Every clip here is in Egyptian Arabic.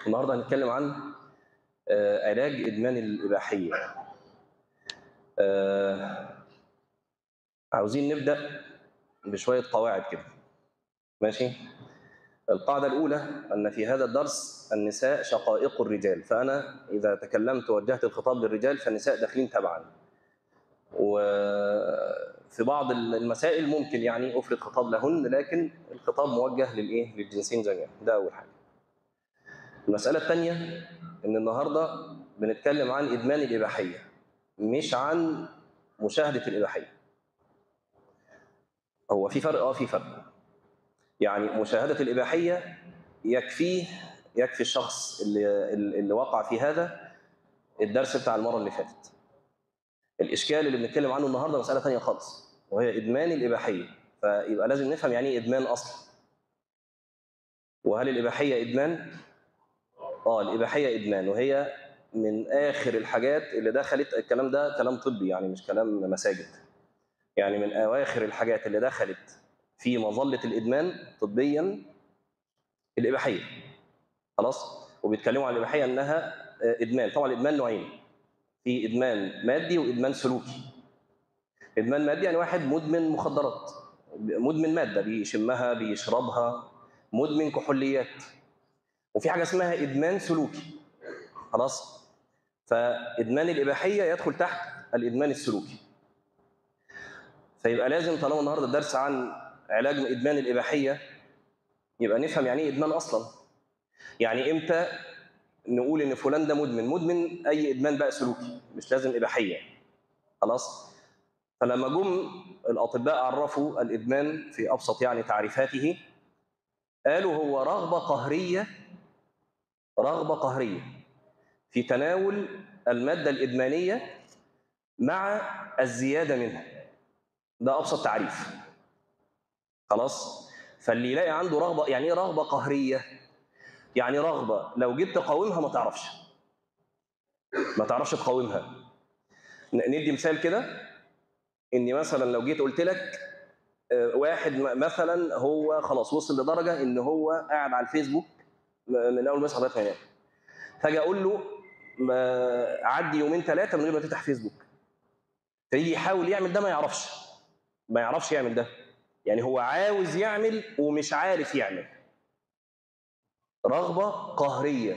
النهارده هنتكلم عن آه، علاج ادمان الاباحيه آه، عاوزين نبدا بشويه قواعد كده ماشي القاعده الاولى ان في هذا الدرس النساء شقائق الرجال فانا اذا تكلمت ووجهت الخطاب للرجال فالنساء داخلين تبعا وفي بعض المسائل ممكن يعني افرض خطاب لهن لكن الخطاب موجه للايه للجنسين جميعا ده اول حاجه المساله الثانيه ان النهارده بنتكلم عن ادمان الاباحيه مش عن مشاهده الاباحيه هو في فرق اه في فرق يعني مشاهده الاباحيه يكفيه يكفي الشخص اللي اللي وقع في هذا الدرس بتاع المره اللي فاتت الاشكال اللي بنتكلم عنه النهارده مساله ثانيه خالص وهي ادمان الاباحيه فيبقى لازم نفهم يعني ايه ادمان اصلا وهل الاباحيه ادمان اه الاباحيه ادمان وهي من اخر الحاجات اللي دخلت الكلام ده كلام طبي يعني مش كلام مساجد يعني من اواخر الحاجات اللي دخلت في مظله الادمان طبيا الاباحيه خلاص وبيتكلموا عن الاباحيه انها ادمان طبعا الادمان نوعين في ادمان مادي وادمان سلوكي ادمان مادي يعني واحد مدمن مخدرات مدمن ماده بيشمها بيشربها مدمن كحوليات وفي حاجه اسمها ادمان سلوكي خلاص فادمان الاباحيه يدخل تحت الادمان السلوكي فيبقى لازم طالما النهارده الدرس عن علاج ادمان الاباحيه يبقى نفهم يعني ايه ادمان اصلا يعني امتى نقول ان فلان ده مدمن مدمن اي ادمان بقى سلوكي مش لازم اباحيه خلاص فلما جم الاطباء عرفوا الادمان في ابسط يعني تعريفاته قالوا هو رغبه قهريه رغبه قهريه في تناول الماده الادمانيه مع الزياده منها ده ابسط تعريف خلاص فاللي يلاقي عنده رغبه يعني ايه رغبه قهريه يعني رغبه لو جيت تقاومها ما تعرفش ما تعرفش تقاومها ندي مثال كده اني مثلا لو جيت قلت لك واحد مثلا هو خلاص وصل لدرجه ان هو قاعد على الفيسبوك من اول ما يصحى لغايه ما ينام فاجي اقول له عدي يومين ثلاثه من غير ما تفتح فيسبوك فيجي يحاول يعمل ده ما يعرفش ما يعرفش يعمل ده يعني هو عاوز يعمل ومش عارف يعمل رغبة قهرية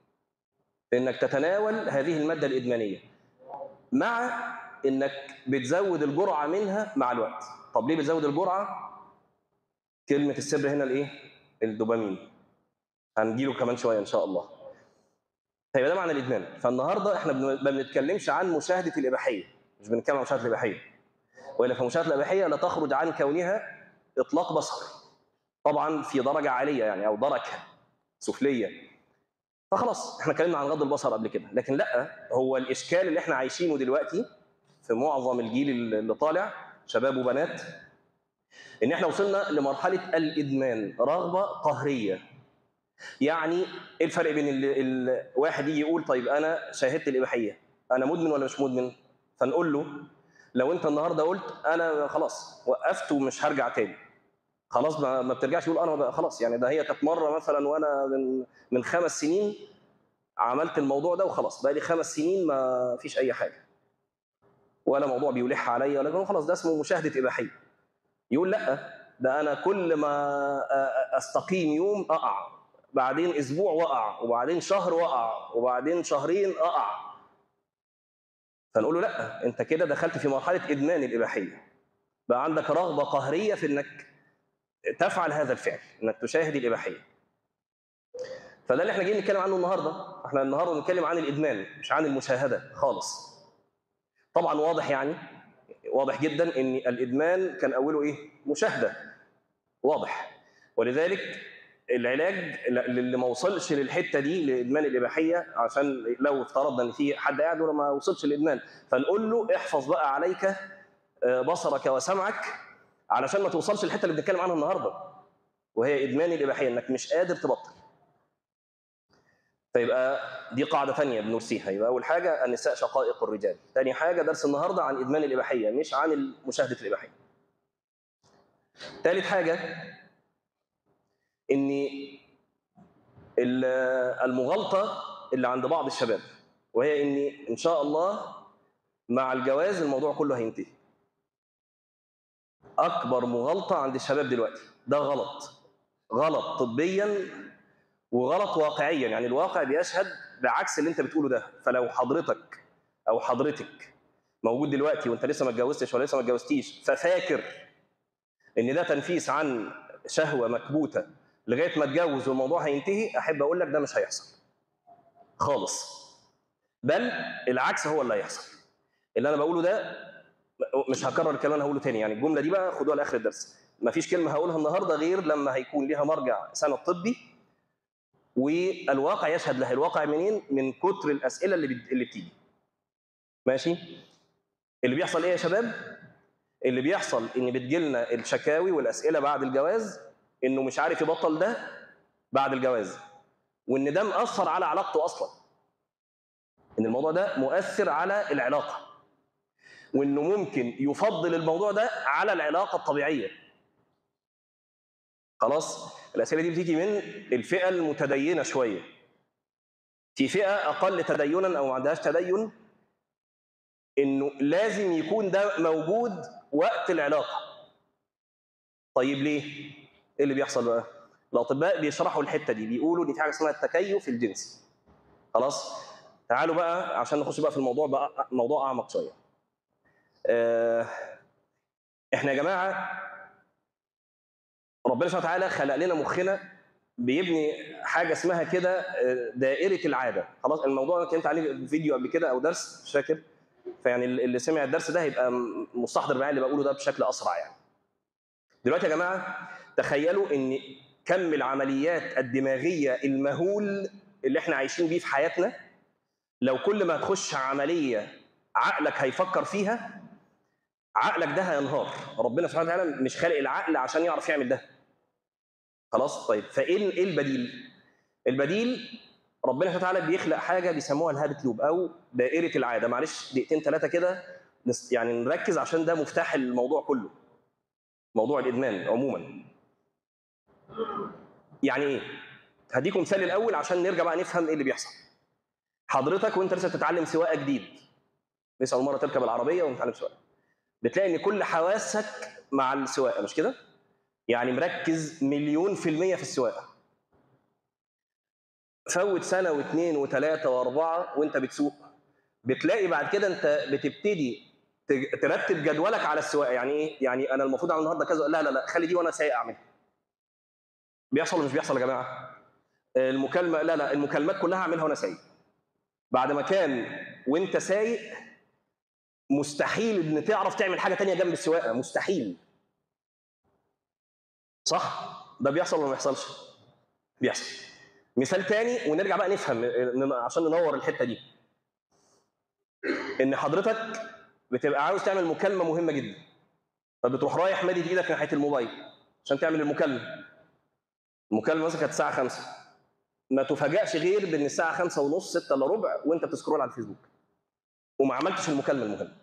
انك تتناول هذه المادة الإدمانية مع انك بتزود الجرعة منها مع الوقت طب ليه بتزود الجرعة كلمة السر هنا الايه الدوبامين هنجيله كمان شوية ان شاء الله فيبقى ده معنى الإدمان فالنهاردة احنا ما بنتكلمش عن مشاهدة الإباحية مش بنتكلم عن مشاهدة الإباحية وإلا فمشاهدة الإباحية لا تخرج عن كونها إطلاق بصر طبعا في درجة عالية يعني أو دركة سفليه فخلاص احنا اتكلمنا عن غض البصر قبل كده لكن لا هو الاشكال اللي احنا عايشينه دلوقتي في معظم الجيل اللي طالع شباب وبنات ان احنا وصلنا لمرحله الادمان رغبه قهريه يعني ايه الفرق بين الواحد يجي يقول طيب انا شاهدت الاباحيه انا مدمن ولا مش مدمن فنقول له لو انت النهارده قلت انا خلاص وقفت ومش هرجع تاني خلاص ما, ما بترجعش تقول انا بقى خلاص يعني ده هي كانت مره مثلا وانا من من خمس سنين عملت الموضوع ده وخلاص بقى لي خمس سنين ما فيش اي حاجه ولا موضوع بيلح عليا ولا خلاص ده اسمه مشاهده اباحيه يقول لا ده انا كل ما استقيم يوم اقع بعدين اسبوع وقع وبعدين شهر وقع وبعدين شهرين اقع فنقول له لا انت كده دخلت في مرحله ادمان الاباحيه بقى عندك رغبه قهريه في انك تفعل هذا الفعل انك تشاهد الاباحيه فده اللي احنا جايين نتكلم عنه النهارده احنا النهارده بنتكلم عن الادمان مش عن المشاهده خالص طبعا واضح يعني واضح جدا ان الادمان كان اوله ايه مشاهده واضح ولذلك العلاج اللي ما وصلش للحته دي لادمان الاباحيه عشان لو افترضنا ان في حد قاعد ولا ما وصلش للادمان فنقول له احفظ بقى عليك بصرك وسمعك علشان ما توصلش الحته اللي بنتكلم عنها النهارده وهي ادمان الاباحيه انك مش قادر تبطل فيبقى دي قاعده ثانيه بنرسيها يبقى اول حاجه النساء شقائق الرجال ثاني حاجه درس النهارده عن ادمان الاباحيه مش عن مشاهده الاباحيه ثالث حاجه ان المغالطه اللي عند بعض الشباب وهي ان ان شاء الله مع الجواز الموضوع كله هينتهي اكبر مغالطه عند الشباب دلوقتي ده غلط غلط طبيا وغلط واقعيا يعني الواقع بيشهد بعكس اللي انت بتقوله ده فلو حضرتك او حضرتك موجود دلوقتي وانت لسه ما اتجوزتش ولا لسه ما اتجوزتيش ففاكر ان ده تنفيس عن شهوه مكبوته لغايه ما اتجوز والموضوع هينتهي احب اقول لك ده مش هيحصل خالص بل العكس هو اللي هيحصل اللي انا بقوله ده مش هكرر الكلام اللي هقوله تاني يعني الجمله دي بقى خدوها لاخر الدرس مفيش كلمه هقولها النهارده غير لما هيكون ليها مرجع سند طبي والواقع يشهد لها الواقع منين من كتر الاسئله اللي اللي بتيجي ماشي اللي بيحصل ايه يا شباب اللي بيحصل ان بتجيلنا الشكاوي والاسئله بعد الجواز انه مش عارف يبطل ده بعد الجواز وان ده مأثر على علاقته اصلا ان الموضوع ده مؤثر على العلاقه وانه ممكن يفضل الموضوع ده على العلاقه الطبيعيه خلاص الاسئله دي بتيجي من الفئه المتدينه شويه في فئه اقل تدينا او ما عندهاش تدين انه لازم يكون ده موجود وقت العلاقه طيب ليه ايه اللي بيحصل بقى الاطباء بيشرحوا الحته دي بيقولوا ان في حاجه اسمها التكيف الجنسي خلاص تعالوا بقى عشان نخش بقى في الموضوع بقى موضوع اعمق شويه آه احنا يا جماعه ربنا سبحانه وتعالى خلق لنا مخنا بيبني حاجه اسمها كده دائره العاده خلاص الموضوع انا اتكلمت عليه فيديو قبل كده او درس مش فاكر فيعني اللي سمع الدرس ده هيبقى مستحضر معايا اللي بقوله ده بشكل اسرع يعني دلوقتي يا جماعه تخيلوا ان كم العمليات الدماغيه المهول اللي احنا عايشين بيه في حياتنا لو كل ما تخش عمليه عقلك هيفكر فيها عقلك ده هينهار ربنا سبحانه وتعالى مش خالق العقل عشان يعرف يعمل ده خلاص طيب فايه ايه البديل البديل ربنا سبحانه وتعالى بيخلق حاجه بيسموها الهابت لوب او دائره العاده معلش دقيقتين ثلاثه كده يعني نركز عشان ده مفتاح الموضوع كله موضوع الادمان عموما يعني ايه هديكم مثال الاول عشان نرجع بقى نفهم ايه اللي بيحصل حضرتك وانت لسه بتتعلم سواقه جديد لسه اول مره تركب العربيه ومتعلم سواقه بتلاقي ان كل حواسك مع السواقه مش كده يعني مركز مليون في المية في السواقه فوت سنه واثنين وثلاثه واربعه وانت بتسوق بتلاقي بعد كده انت بتبتدي ترتب جدولك على السواقه يعني ايه؟ يعني انا المفروض اعمل النهارده كذا لا لا لا خلي دي وانا سايق اعملها. بيحصل ولا مش بيحصل يا جماعه؟ المكالمه لا لا المكالمات كلها اعملها وانا سايق. بعد ما كان وانت سايق مستحيل ان تعرف تعمل حاجه تانية جنب السواقه مستحيل. صح؟ ده بيحصل ولا ما بيحصلش؟ بيحصل. مثال تاني ونرجع بقى نفهم عشان ننور الحته دي. ان حضرتك بتبقى عاوز تعمل مكالمه مهمه جدا فبتروح رايح مادي ايدك ناحيه الموبايل عشان تعمل المكالمه المكالمه مثلا كانت الساعه 5 ما تفاجئش غير بان الساعه 5 ونص 6 الا ربع وانت بتسكرول على الفيسبوك وما عملتش المكالمه المهمه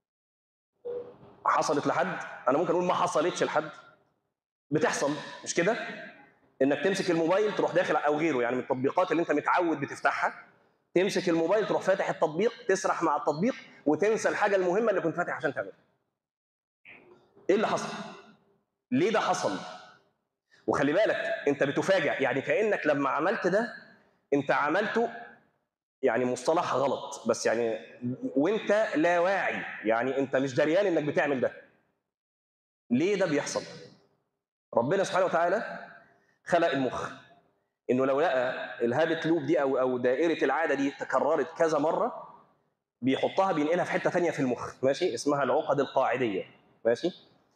حصلت لحد انا ممكن اقول ما حصلتش لحد بتحصل مش كده انك تمسك الموبايل تروح داخل او غيره يعني من التطبيقات اللي انت متعود بتفتحها تمسك الموبايل تروح فاتح التطبيق تسرح مع التطبيق وتنسى الحاجه المهمه اللي كنت فاتح عشان تعملها. ايه اللي حصل؟ ليه ده حصل؟ وخلي بالك انت بتفاجئ يعني كانك لما عملت ده انت عملته يعني مصطلح غلط بس يعني وانت لا واعي يعني انت مش دريان انك بتعمل ده. ليه ده بيحصل؟ ربنا سبحانه وتعالى خلق المخ انه لو لقى الهابت لوب دي او او دائره العاده دي تكررت كذا مره بيحطها بينقلها في حته ثانيه في المخ ماشي اسمها العقد القاعديه ماشي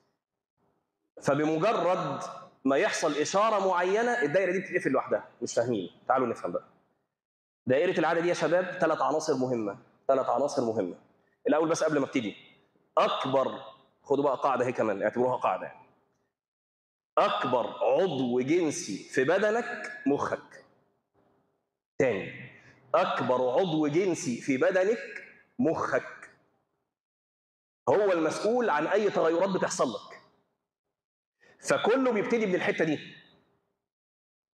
فبمجرد ما يحصل اشاره معينه الدائره دي بتتقفل لوحدها مش فاهمين تعالوا نفهم بقى دائره العاده دي يا شباب ثلاث عناصر مهمه ثلاث عناصر مهمه الاول بس قبل ما ابتدي اكبر خدوا بقى قاعده هي كمان اعتبروها قاعده اكبر عضو جنسي في بدنك مخك تاني اكبر عضو جنسي في بدنك مخك هو المسؤول عن اي تغيرات بتحصل لك فكله بيبتدي من الحته دي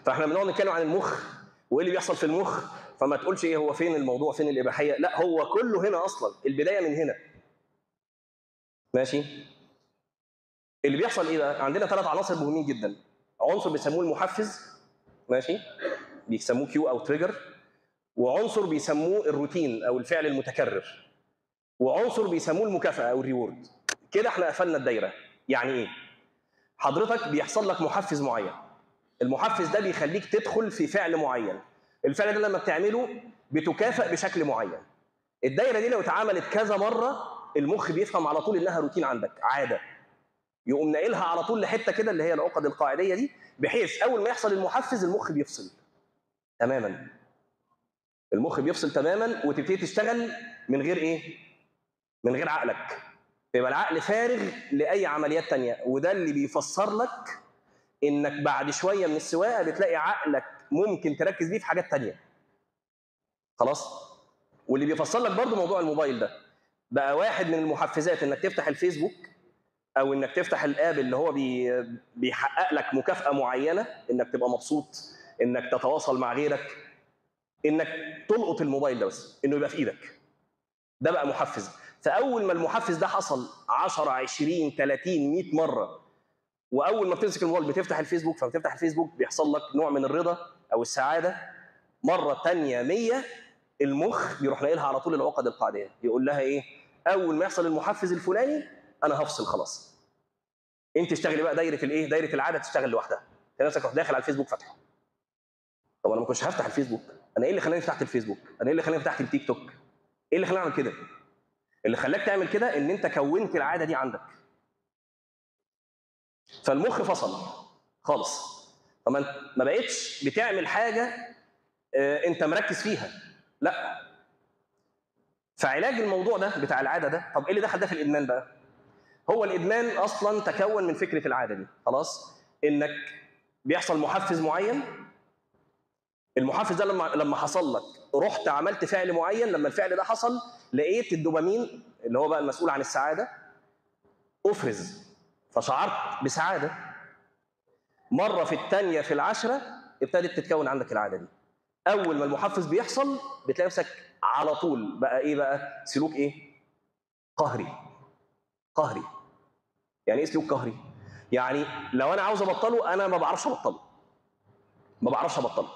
فاحنا بنقعد نتكلم عن المخ وايه اللي بيحصل في المخ فما تقولش ايه هو فين الموضوع فين الاباحيه لا هو كله هنا اصلا البدايه من هنا ماشي اللي بيحصل ايه بقى عندنا ثلاث عناصر مهمين جدا عنصر بيسموه المحفز ماشي بيسموه كيو او تريجر وعنصر بيسموه الروتين او الفعل المتكرر وعنصر بيسموه المكافاه او الريورد كده احنا قفلنا الدايره يعني ايه حضرتك بيحصل لك محفز معين المحفز ده بيخليك تدخل في فعل معين الفعل ده لما بتعمله بتكافئ بشكل معين الدايره دي لو اتعملت كذا مره المخ بيفهم على طول انها روتين عندك عاده يقوم ناقلها على طول لحته كده اللي هي العقد القاعديه دي بحيث اول ما يحصل المحفز المخ بيفصل تماما المخ بيفصل تماما وتبتدي تشتغل من غير ايه من غير عقلك يبقى العقل فارغ لاي عمليات تانية وده اللي بيفسر لك انك بعد شويه من السواقه بتلاقي عقلك ممكن تركز بيه في حاجات تانية خلاص واللي بيفسر لك برضو موضوع الموبايل ده بقى واحد من المحفزات انك تفتح الفيسبوك او انك تفتح الاب اللي هو بي بيحقق لك مكافاه معينه انك تبقى مبسوط انك تتواصل مع غيرك انك تلقط الموبايل ده بس انه يبقى في ايدك ده بقى محفز فاول ما المحفز ده حصل 10 20 30 100 مره واول ما بتمسك الموبايل بتفتح الفيسبوك فبتفتح الفيسبوك بيحصل لك نوع من الرضا او السعاده مره ثانيه 100 المخ بيروح ناقلها على طول العقد القاعديه يقول لها ايه اول ما يحصل المحفز الفلاني انا هفصل خلاص انت اشتغلي بقى دايره الايه دايره العاده تشتغل لوحدها تلاقي نفسك رحت داخل على الفيسبوك فاتحه طب انا ما كنتش هفتح الفيسبوك انا ايه اللي خلاني فتحت الفيسبوك انا ايه اللي خلاني فتحت التيك توك ايه اللي خلاني اعمل كده اللي خلاك تعمل كده ان انت كونت العاده دي عندك فالمخ فصل خالص فما انت ما بقتش بتعمل حاجه آه، انت مركز فيها لا فعلاج الموضوع ده بتاع العاده ده طب ايه اللي دخل ده في الادمان بقى هو الادمان اصلا تكون من فكره العاده دي خلاص انك بيحصل محفز معين المحفز ده لما لما حصل لك رحت عملت فعل معين لما الفعل ده حصل لقيت الدوبامين اللي هو بقى المسؤول عن السعاده افرز فشعرت بسعاده مره في الثانيه في العشره ابتدت تتكون عندك العاده دي اول ما المحفز بيحصل بتلاقي نفسك على طول بقى ايه بقى سلوك ايه قهري قهري يعني ايه سلوك قهري يعني لو انا عاوز ابطله انا ما بعرفش ابطله ما بعرفش ابطله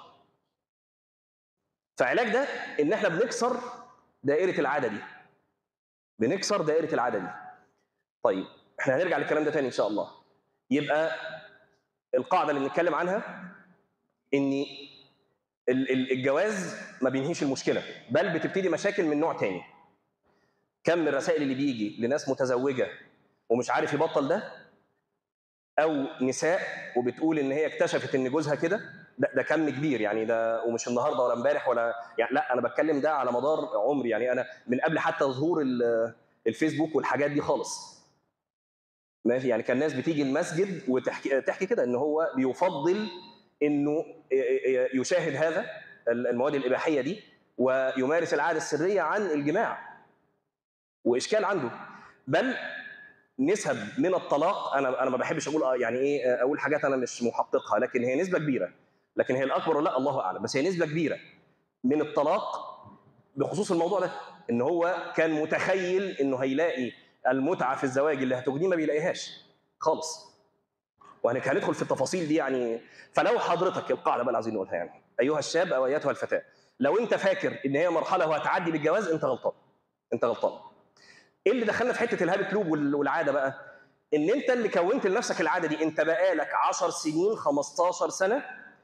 فعلاج ده ان احنا بنكسر دائره العاده دي بنكسر دائره العاده دي طيب احنا هنرجع للكلام ده تاني ان شاء الله يبقى القاعده اللي بنتكلم عنها ان ال- ال- الجواز ما بينهيش المشكله بل بتبتدي مشاكل من نوع تاني كم من الرسائل اللي بيجي لناس متزوجه ومش عارف يبطل ده او نساء وبتقول ان هي اكتشفت ان جوزها كده ده, ده كم كبير يعني ده ومش النهارده ولا امبارح ولا يعني لا انا بتكلم ده على مدار عمري يعني انا من قبل حتى ظهور ال- الفيسبوك والحاجات دي خالص ماشي يعني كان الناس بتيجي المسجد وتحكي تحكي كده ان هو بيفضل انه يشاهد هذا المواد الاباحيه دي ويمارس العاده السريه عن الجماع واشكال عنده بل نسب من الطلاق انا انا ما بحبش اقول آه يعني ايه آه اقول حاجات انا مش محققها لكن هي نسبه كبيره لكن هي الاكبر ولا لا الله اعلم بس هي نسبه كبيره من الطلاق بخصوص الموضوع ده ان هو كان متخيل انه هيلاقي المتعه في الزواج اللي هتغنيه ما بيلاقيهاش خالص وهنك هندخل في التفاصيل دي يعني فلو حضرتك القاعده بقى اللي عايزين نقولها يعني ايها الشاب او ايتها الفتاه لو انت فاكر ان هي مرحله وهتعدي بالجواز انت غلطان انت غلطان ايه اللي دخلنا في حته الهابت لوب وال- والعاده بقى ان انت اللي كونت لنفسك العاده دي انت بقالك 10 سنين 15 سنه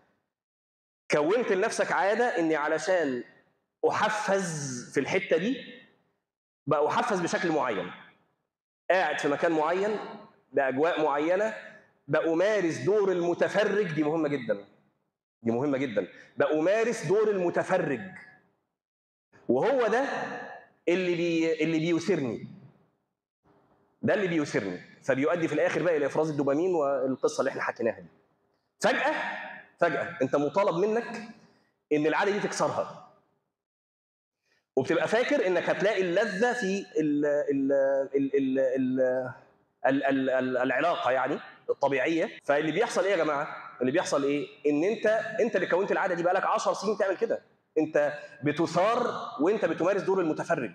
كونت لنفسك عاده اني علشان احفز في الحته دي بقى احفز بشكل معين قاعد في مكان معين باجواء معينه بأمارس دور المتفرج دي مهمه جدا دي مهمه جدا بأمارس دور المتفرج وهو ده اللي بي اللي بيثيرني ده اللي بيثيرني فبيؤدي في الاخر بقى الى افراز الدوبامين والقصه اللي احنا حكيناها دي فجاه فجاه انت مطالب منك ان العاده دي تكسرها وبتبقى فاكر انك هتلاقي اللذه في ال ال ال ال ال ال ال ال العلاقه يعني الطبيعيه فاللي بيحصل ايه يا جماعه اللي بيحصل ايه ان انت انت اللي كونت العاده دي بقالك 10 سنين تعمل كده انت بتثار وانت بتمارس دور المتفرج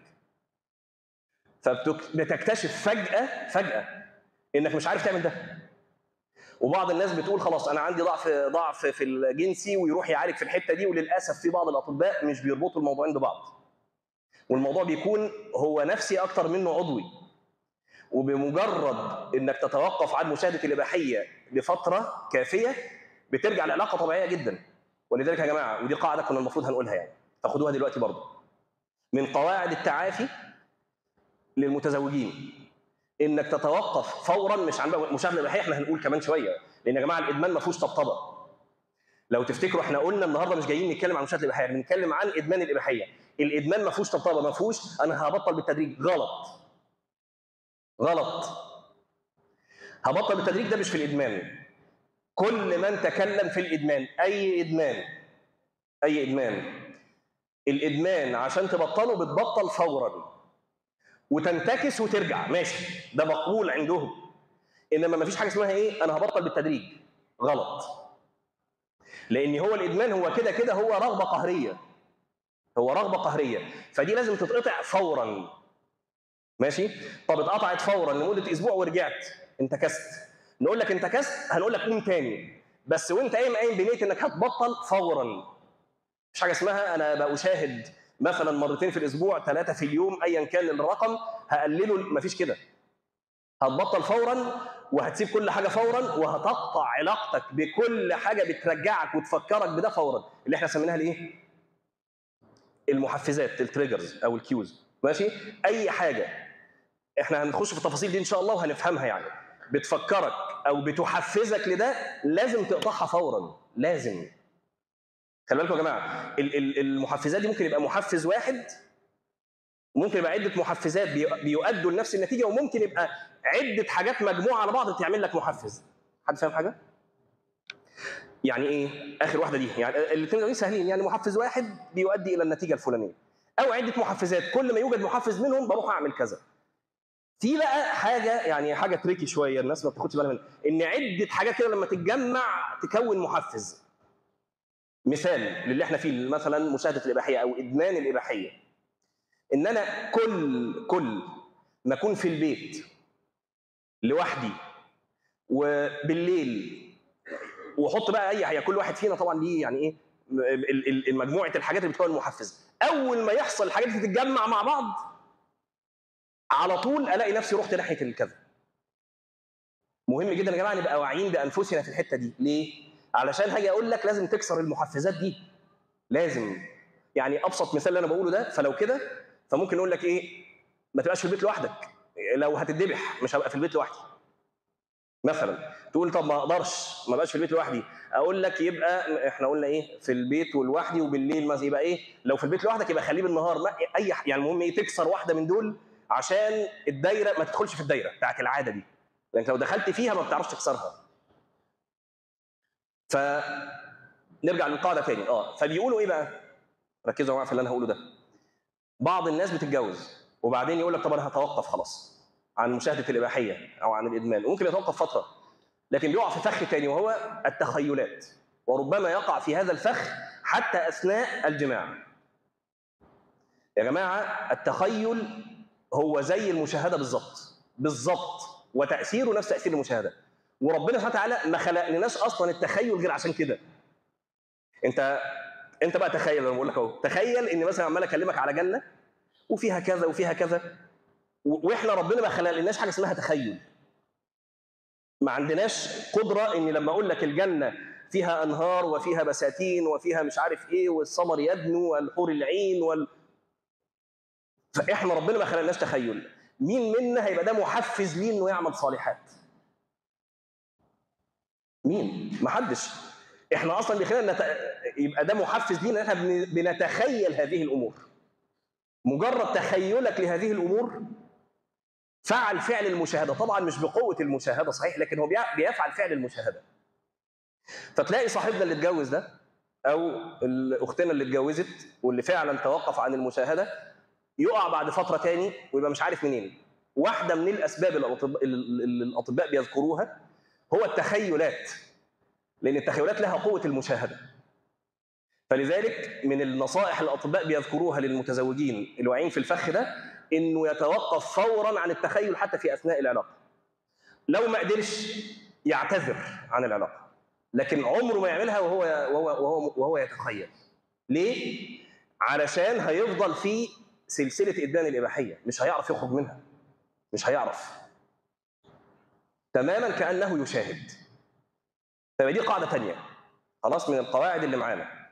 فبتكتشف فجاه فجاه انك مش عارف تعمل ده وبعض الناس بتقول خلاص انا عندي ضعف ضعف في الجنسي ويروح يعالج في الحته دي وللاسف في بعض الاطباء مش بيربطوا الموضوعين ببعض والموضوع بيكون هو نفسي اكتر منه عضوي وبمجرد انك تتوقف عن مشاهده الاباحيه لفتره كافيه بترجع العلاقه طبيعيه جدا ولذلك يا جماعه ودي قاعده كنا المفروض هنقولها يعني فخدوها دلوقتي برضه من قواعد التعافي للمتزوجين انك تتوقف فورا مش عن مشاهده الاباحيه احنا هنقول كمان شويه لان يا جماعه الادمان ما فيهوش طبطبه لو تفتكروا احنا قلنا النهارده مش جايين نتكلم عن مشاهده الاباحيه بنتكلم عن ادمان الاباحيه الادمان ما فيهوش طبطبه ما فيهوش انا هبطل بالتدريج غلط غلط هبطل بالتدريج ده مش في الادمان كل من تكلم في الادمان اي ادمان اي ادمان الادمان عشان تبطله بتبطل فورا وتنتكس وترجع ماشي ده مقبول عندهم انما ما فيش حاجه اسمها ايه انا هبطل بالتدريج غلط لان هو الادمان هو كده كده هو رغبه قهريه هو رغبه قهريه فدي لازم تتقطع فورا ماشي طب اتقطعت فورا لمده اسبوع ورجعت انتكست نقول لك انتكست هنقول لك قوم تاني بس وانت قايم قايم بنيه انك هتبطل فورا مش حاجه اسمها انا بشاهد مثلا مرتين في الاسبوع ثلاثه في اليوم ايا كان الرقم هقلله مفيش كده هتبطل فورا وهتسيب كل حاجه فورا وهتقطع علاقتك بكل حاجه بترجعك وتفكرك بده فورا اللي احنا سميناها الايه المحفزات التريجرز او الكيوز ماشي اي حاجه احنا هنخش في التفاصيل دي ان شاء الله وهنفهمها يعني بتفكرك او بتحفزك لده لازم تقطعها فورا لازم خلي بالكم يا جماعه المحفزات دي ممكن يبقى محفز واحد ممكن يبقى عده محفزات بيؤدوا لنفس النتيجه وممكن يبقى عده حاجات مجموعه على بعض تعمل لك محفز حد فاهم حاجه يعني ايه اخر واحده دي يعني الاثنين دول سهلين يعني محفز واحد بيؤدي الى النتيجه الفلانيه او عده محفزات كل ما يوجد محفز منهم بروح اعمل كذا في بقى حاجه يعني حاجه تريكي شويه الناس ما بتاخدش بالها منها ان عده حاجات كده لما تتجمع تكون محفز مثال للي احنا فيه مثلا مشاهده الاباحيه او ادمان الاباحيه ان انا كل كل ما اكون في البيت لوحدي وبالليل وحط بقى اي حاجه كل واحد فينا طبعا ليه يعني ايه مجموعه الحاجات اللي بتكون محفز اول ما يحصل الحاجات دي تتجمع مع بعض على طول الاقي نفسي رحت ناحيه الكذا مهم جدا يا جماعه نبقى واعيين بانفسنا في الحته دي ليه علشان هاجي اقول لك لازم تكسر المحفزات دي لازم يعني ابسط مثال اللي انا بقوله ده فلو كده فممكن نقول لك ايه ما تبقاش في البيت لوحدك لو هتتذبح مش هبقى في البيت لوحدي مثلا تقول طب ما اقدرش ما بقاش في البيت لوحدي اقول لك يبقى احنا قلنا ايه في البيت ولوحدي وبالليل مثلا يبقى ايه لو في البيت لوحدك يبقى خليه بالنهار ما اي يعني المهم ايه تكسر واحده من دول عشان الدايره ما تدخلش في الدايره بتاعت العاده دي لانك لو دخلت فيها ما بتعرفش تكسرها فنرجع للقاعده تاني اه فبيقولوا ايه بقى ركزوا معايا في اللي انا هقوله ده بعض الناس بتتجوز وبعدين يقول لك طب انا هتوقف خلاص عن مشاهده الاباحيه او عن الادمان وممكن يتوقف فتره لكن بيقع في فخ تاني وهو التخيلات وربما يقع في هذا الفخ حتى اثناء الجماع يا جماعه التخيل هو زي المشاهده بالظبط بالظبط وتاثيره نفس تاثير المشاهده وربنا سبحانه وتعالى ما خلقناش اصلا التخيل غير عشان كده انت انت بقى تخيل انا بقول لك اهو تخيل اني مثلا عمال اكلمك على جنه وفيها كذا وفيها كذا واحنا ربنا ما خلقناش حاجه اسمها تخيل ما عندناش قدره ان لما اقول لك الجنه فيها انهار وفيها بساتين وفيها مش عارف ايه والثمر يدنو والحور العين وال فاحنا ربنا ما خلقناش تخيل مين منا هيبقى ده محفز ليه انه يعمل صالحات مين محدش احنا اصلا بيخلينا نت... يبقى ده محفز لينا احنا بنتخيل هذه الامور مجرد تخيلك لهذه الامور فعل فعل المشاهده طبعا مش بقوه المشاهده صحيح لكن هو بيفعل فعل المشاهده فتلاقي صاحبنا اللي اتجوز ده او اختنا اللي اتجوزت واللي فعلا توقف عن المشاهده يقع بعد فتره تاني ويبقى مش عارف منين واحده من الاسباب اللي الاطباء بيذكروها هو التخيلات لان التخيلات لها قوه المشاهده فلذلك من النصائح الاطباء بيذكروها للمتزوجين الواعيين في الفخ ده انه يتوقف فورا عن التخيل حتى في اثناء العلاقه لو ما قدرش يعتذر عن العلاقه لكن عمره ما يعملها وهو وهو وهو, وهو يتخيل ليه علشان هيفضل في سلسله ادمان الاباحيه مش هيعرف يخرج منها مش هيعرف تماما كانه يشاهد فدي قاعده ثانيه خلاص من القواعد اللي معانا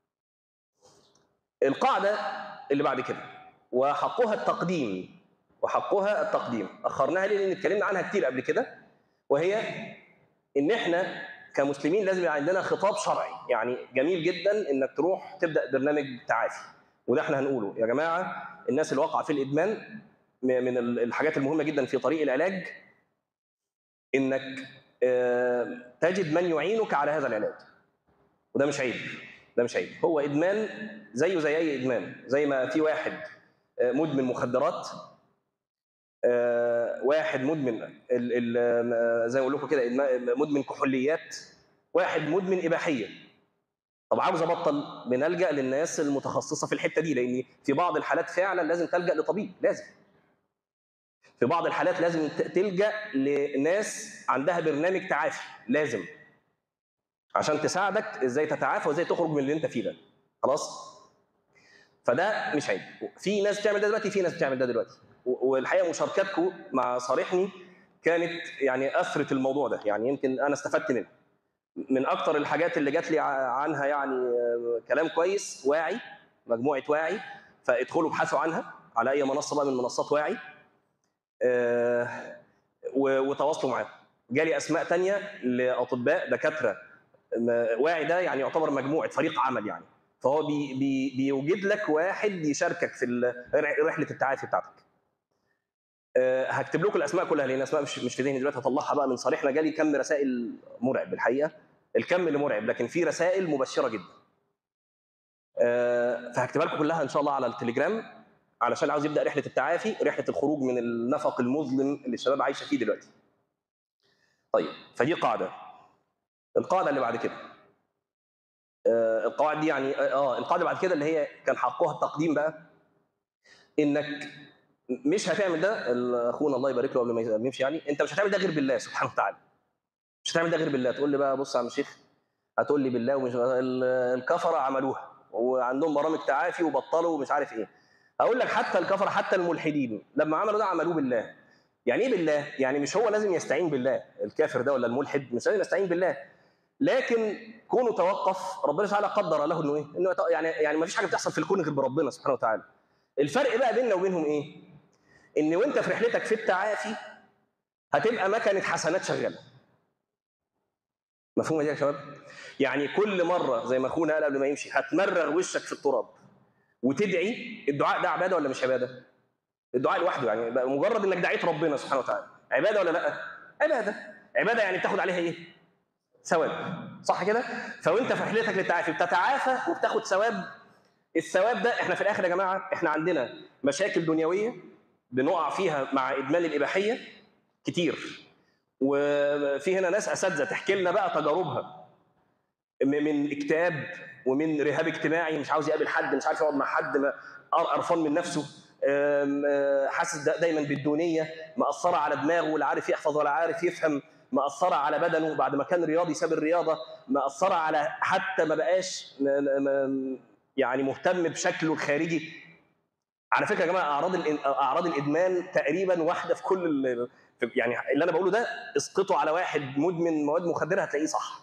القاعده اللي بعد كده وحقها التقديم وحقها التقديم اخرناها ليه لان اتكلمنا عنها كتير قبل كده وهي ان احنا كمسلمين لازم يبقى عندنا خطاب شرعي يعني جميل جدا انك تروح تبدا برنامج تعافي وده احنا هنقوله يا جماعه الناس اللي واقعه في الادمان من الحاجات المهمه جدا في طريق العلاج انك تجد من يعينك على هذا العلاج وده مش عيب ده مش عيب هو ادمان زيه زي اي ادمان زي ما في واحد مدمن مخدرات واحد مدمن ال ال زي ما اقول لكم كده مدمن كحوليات واحد مدمن اباحيه طب عاوز ابطل بنلجا للناس المتخصصه في الحته دي لان في بعض الحالات فعلا لازم تلجا لطبيب لازم في بعض الحالات لازم تلجا لناس عندها برنامج تعافي لازم عشان تساعدك ازاي تتعافى وازاي تخرج من اللي انت فيه ده خلاص فده مش عيب في ناس بتعمل ده دلوقتي في ناس بتعمل ده دلوقتي والحقيقه مشاركاتكم مع صالحني كانت يعني اثرت الموضوع ده يعني يمكن انا استفدت منه من اكتر الحاجات اللي جات لي عنها يعني كلام كويس واعي مجموعه واعي فادخلوا ابحثوا عنها على اي منصه بقى من منصات واعي وتواصلوا معاهم جالي اسماء تانية لاطباء دكاتره واعي ده يعني يعتبر مجموعه فريق عمل يعني فهو بي بي بيوجد لك واحد يشاركك في رحله التعافي بتاعتك أه هكتب لكم الاسماء كلها لان الاسماء مش مش في ذهني دلوقتي هطلعها بقى من صالحنا جالي كم رسائل مرعب الحقيقه الكم اللي مرعب لكن في رسائل مبشره جدا أه فهكتبها لكم كلها ان شاء الله على التليجرام علشان عاوز يبدا رحله التعافي رحله الخروج من النفق المظلم اللي الشباب عايشه فيه دلوقتي طيب فدي قاعده القاعده اللي بعد كده آه القواعد دي يعني اه القاعده بعد كده اللي هي كان حقها التقديم بقى انك مش هتعمل ده اخونا الله يبارك له قبل ما يمشي يعني انت مش هتعمل ده غير بالله سبحانه وتعالى مش هتعمل ده غير بالله تقول لي بقى بص يا عم الشيخ هتقول لي بالله ومش الكفره عملوها وعندهم برامج تعافي وبطلوا ومش عارف ايه اقول لك حتى الكفره حتى الملحدين لما عملوا ده عملوه بالله يعني ايه بالله يعني مش هو لازم يستعين بالله الكافر ده ولا الملحد مش لازم يستعين بالله لكن كونه توقف ربنا تعالى قدر له انه ايه؟ انه يعني يعني ما فيش حاجه بتحصل في الكون غير بربنا سبحانه وتعالى. الفرق بقى بيننا وبينهم ايه؟ ان وانت في رحلتك في التعافي هتبقى مكنه حسنات شغاله. مفهومه دي يا شباب؟ يعني كل مره زي ما اخونا قال قبل ما يمشي هتمرغ وشك في التراب وتدعي الدعاء ده عباده ولا مش عباده؟ الدعاء لوحده يعني مجرد انك دعيت ربنا سبحانه وتعالى عباده ولا لا؟ عباده عباده يعني بتاخد عليها ايه؟ ثواب صح كده؟ فوانت في رحلتك للتعافي بتتعافى وبتاخد ثواب الثواب ده احنا في الاخر يا جماعه احنا عندنا مشاكل دنيويه بنقع فيها مع ادمان الاباحيه كتير وفي هنا ناس اساتذه تحكي لنا بقى تجاربها من اكتئاب ومن رهاب اجتماعي مش عاوز يقابل حد مش عارف يقعد مع حد قرفان من نفسه حاسس دايما بالدونيه مأثره على دماغه ولا عارف يحفظ ولا عارف يفهم مأثرة على بدنه بعد ما كان رياضي ساب الرياضة مأثرة على حتى ما بقاش يعني مهتم بشكله الخارجي على فكرة يا جماعة أعراض أعراض الإدمان تقريبا واحدة في كل يعني اللي أنا بقوله ده اسقطه على واحد مدمن مواد مخدرة هتلاقيه صح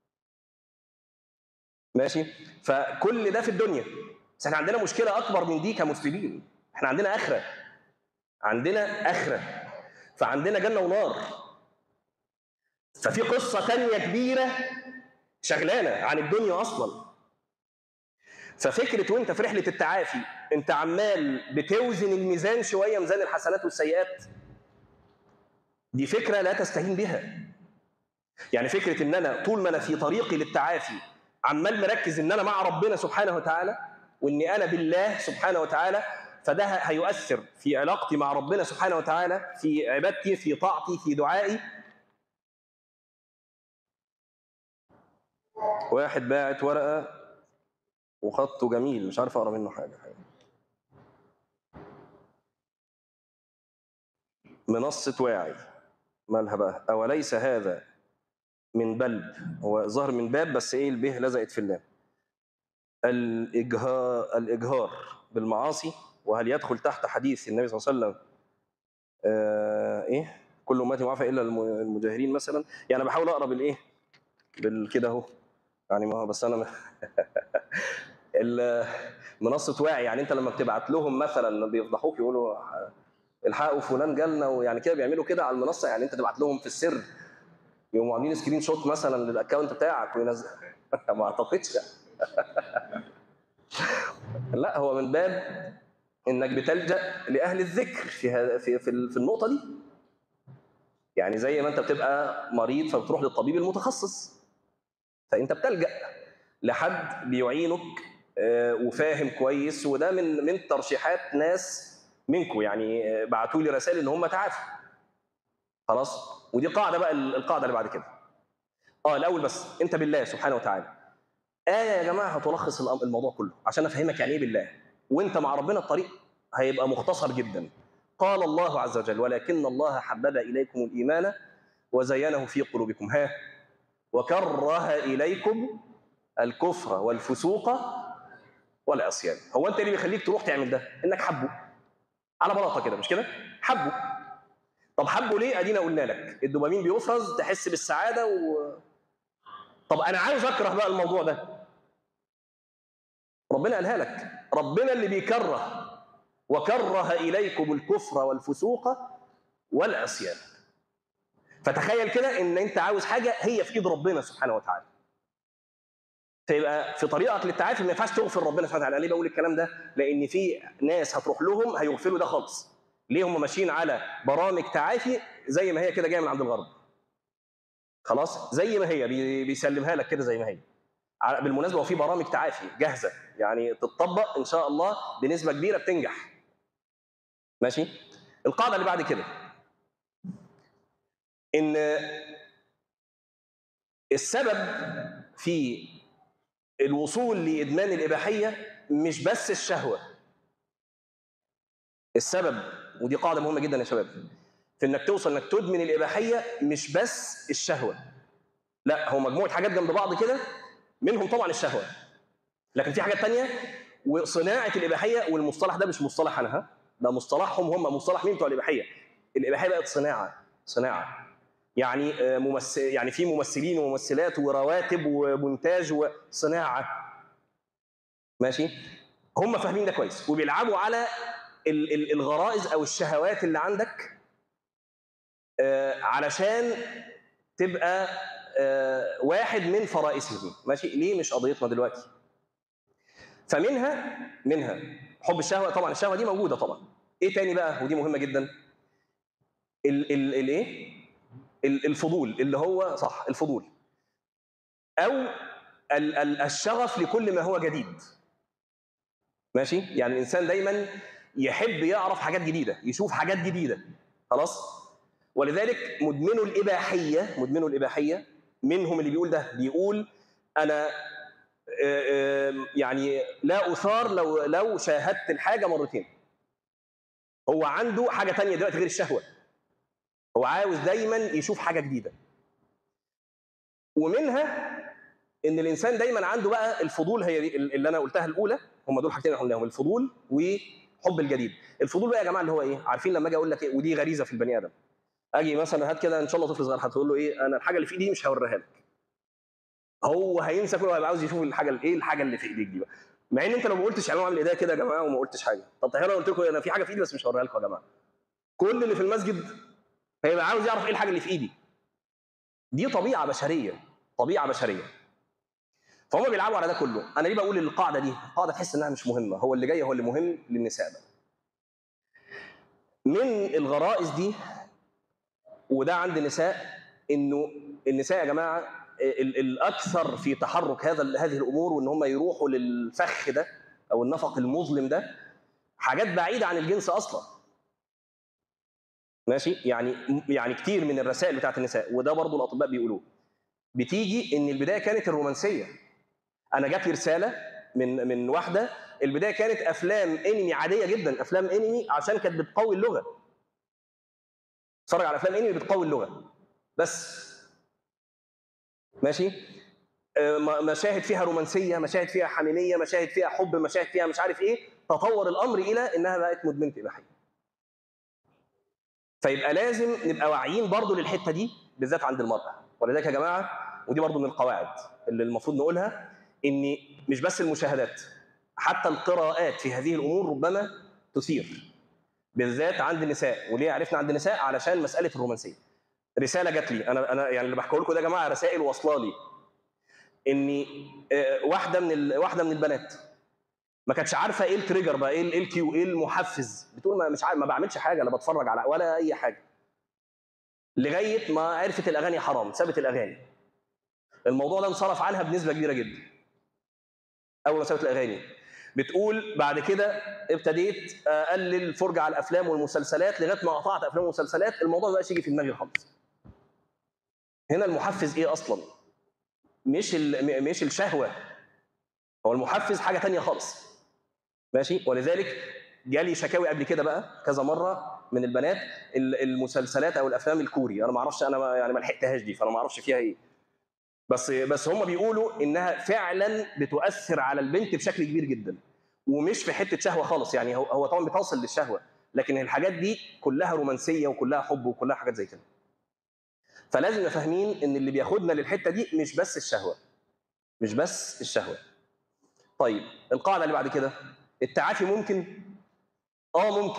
ماشي فكل ده في الدنيا بس احنا عندنا مشكلة أكبر من دي كمسلمين احنا عندنا آخرة عندنا آخرة فعندنا جنة ونار ففي قصة تانية كبيرة شغلانة عن الدنيا أصلا ففكرة وانت في رحلة التعافي انت عمال بتوزن الميزان شوية ميزان الحسنات والسيئات دي فكرة لا تستهين بها يعني فكرة ان انا طول ما انا في طريقي للتعافي عمال مركز ان انا مع ربنا سبحانه وتعالى واني انا بالله سبحانه وتعالى فده هيؤثر في علاقتي مع ربنا سبحانه وتعالى في عبادتي في طاعتي في دعائي واحد باعت ورقه وخطه جميل مش عارف اقرا منه حاجه منصه واعي مالها بقى اوليس هذا من بلب هو ظهر من باب بس ايه البه لزقت في اللام الاجهار الاجهار بالمعاصي وهل يدخل تحت حديث النبي صلى الله عليه وسلم آه ايه كل امتي معافى الا الم- المجاهرين مثلا يعني بحاول اقرا بالايه بالكده اهو يعني ما هو بس انا ال- منصه واعي يعني انت لما بتبعت لهم مثلا بيفضحوك يقولوا الحقوا فلان جالنا ويعني كده بيعملوا كده على المنصه يعني انت تبعت لهم في السر يقوموا عاملين سكرين شوت مثلا للاكونت بتاعك وينزل ما اعتقدش لا هو من باب انك بتلجا لاهل الذكر في هذا في في ال- في النقطه دي يعني زي ما انت بتبقى مريض فبتروح للطبيب المتخصص فانت بتلجا لحد بيعينك آه، وفاهم كويس وده من من ترشيحات ناس منكم يعني بعتوا لي رسائل ان هم تعافوا خلاص ودي قاعده بقى ال- القاعده اللي بعد كده اه الاول بس انت بالله سبحانه وتعالى ايه يا جماعه هتلخص الأم- الموضوع كله عشان افهمك يعني ايه بالله وانت مع ربنا الطريق هيبقى مختصر جدا قال الله عز وجل ولكن الله حبب اليكم الايمان وزينه في قلوبكم ها وكره اليكم الكفر والفسوق والعصيان هو انت إيه اللي بيخليك تروح تعمل ده انك حبه على بلاطه كده مش كده حبه طب حبه ليه ادينا قلنا لك الدوبامين بيفرز تحس بالسعاده و... طب انا عاوز اكره بقى الموضوع ده ربنا قالها لك ربنا اللي بيكره وكره اليكم الكفر والفسوق والعصيان فتخيل كده ان انت عاوز حاجه هي في ايد ربنا سبحانه وتعالى فيبقى في طريقك للتعافي ما ينفعش تغفر ربنا سبحانه وتعالى ليه بقول الكلام ده لان في ناس هتروح لهم هيغفلوا ده خالص ليه هم ماشيين على برامج تعافي زي ما هي كده جايه من عند الغرب خلاص زي ما هي بي- بيسلمها لك كده زي ما هي على- بالمناسبه هو في برامج تعافي جاهزه يعني تتطبق ان شاء الله بنسبه كبيره بتنجح ماشي القاعده اللي بعد كده ان السبب في الوصول لادمان الاباحيه مش بس الشهوه السبب ودي قاعده مهمه جدا يا شباب في انك توصل انك تدمن الاباحيه مش بس الشهوه لا هو مجموعه حاجات جنب بعض كده منهم طبعا الشهوه لكن في حاجات تانية وصناعه الاباحيه والمصطلح ده مش مصطلح انا ها ده مصطلحهم هم مصطلح مين بتوع الاباحيه الاباحيه بقت صناعه صناعه يعني آه، ممثل يعني في ممثلين وممثلات ورواتب ومونتاج وصناعه ماشي هم فاهمين ده كويس وبيلعبوا على ال- ال- الغرائز او الشهوات اللي عندك آه، علشان تبقى آه، واحد من فرائسهم ماشي ليه مش قضيتنا دلوقتي فمنها منها حب الشهوه طبعا الشهوه دي موجوده طبعا ايه تاني بقى ودي مهمه جدا ال ال الايه ال- الفضول اللي هو صح الفضول او ال ال الشغف لكل ما هو جديد ماشي يعني الانسان دايما يحب يعرف حاجات جديده يشوف حاجات جديده خلاص ولذلك مدمنو الاباحيه مدمنو الاباحيه منهم اللي بيقول ده بيقول انا آه، آه، يعني لا اثار لو لو شاهدت الحاجه مرتين هو عنده حاجه تانية دلوقتي غير الشهوه هو عاوز دايما يشوف حاجه جديده ومنها ان الانسان دايما عنده بقى الفضول هي دي اللي انا قلتها الاولى هم دول حاجتين اللي قلناهم الفضول وحب الجديد الفضول بقى يا جماعه اللي هو ايه عارفين لما اجي اقول لك ايه ودي غريزه في البني ادم اجي مثلا هات كده ان شاء الله طفل صغير هتقول له ايه انا الحاجه اللي في ايدي مش هوريها لك هو هينسى كله هيبقى عاوز يشوف الحاجه ايه الحاجه اللي في ايديك دي بقى مع ان انت لو ما قلتش يعني اعمل ايديا كده يا جماعه وما قلتش حاجه طب تخيل انا قلت لكم انا في حاجه في ايدي بس مش هوريها لكم يا جماعه كل اللي في المسجد هيبقى عاوز يعرف ايه الحاجه اللي في ايدي دي طبيعه بشريه طبيعه بشريه فهم بيلعبوا على ده كله انا ليه بقول القاعده دي القاعده تحس انها مش مهمه هو اللي جاي هو اللي مهم للنساء بقى من الغرائز دي وده عند النساء انه النساء يا جماعه ال- الاكثر في تحرك هذا هذه الامور وان هم يروحوا للفخ ده او النفق المظلم ده حاجات بعيده عن الجنس اصلا ماشي يعني يعني كتير من الرسائل بتاعت النساء وده برضو الاطباء بيقولوه بتيجي ان البدايه كانت الرومانسيه انا جات لي رساله من من واحده البدايه كانت افلام انمي عاديه جدا افلام انمي عشان كانت بتقوي اللغه اتفرج على افلام انمي بتقوي اللغه بس ماشي آه، م- مشاهد فيها رومانسيه مشاهد فيها حميميه مشاهد فيها حب مشاهد فيها مش عارف ايه تطور الامر الى انها بقت مدمنه اباحيه فيبقى لازم نبقى واعيين برضو للحته دي بالذات عند المراه ولذلك يا جماعه ودي برضو من القواعد اللي المفروض نقولها ان مش بس المشاهدات حتى القراءات في هذه الامور ربما تثير بالذات عند النساء وليه عرفنا عند النساء علشان مساله الرومانسيه رساله جات لي انا انا يعني اللي بحكيه لكم ده يا جماعه رسائل واصله لي ان آه، واحده من ال- واحده من البنات ما كانتش عارفه ايه التريجر بقى ايه ال- ايه الكيو ايه المحفز بتقول ما مش عارف ما بعملش حاجه لا بتفرج على ولا اي حاجه لغايه ما عرفت الاغاني حرام سابت الاغاني الموضوع ده انصرف عنها بنسبه كبيره جدا اول ما سابت الاغاني بتقول بعد كده ابتديت اقلل الفرجه على الافلام والمسلسلات لغايه ما قطعت افلام ومسلسلات الموضوع ما بقاش يجي في دماغي خالص هنا المحفز ايه اصلا مش ال- م- مش الشهوه هو المحفز حاجه تانية خالص ماشي ولذلك جالي شكاوي قبل كده بقى كذا مره من البنات ال- المسلسلات او الافلام الكوري انا ما اعرفش انا ما يعني ما لحقتهاش دي فانا ما اعرفش فيها ايه بس بس هم بيقولوا انها فعلا بتؤثر على البنت بشكل كبير جدا ومش في حته شهوه خالص يعني هو هو طبعا بتوصل للشهوه لكن الحاجات دي كلها رومانسيه وكلها حب وكلها حاجات زي كده فلازم نبقى فاهمين ان اللي بياخدنا للحته دي مش بس الشهوه مش بس الشهوه طيب القاعده اللي بعد كده التعافي ممكن اه ممكن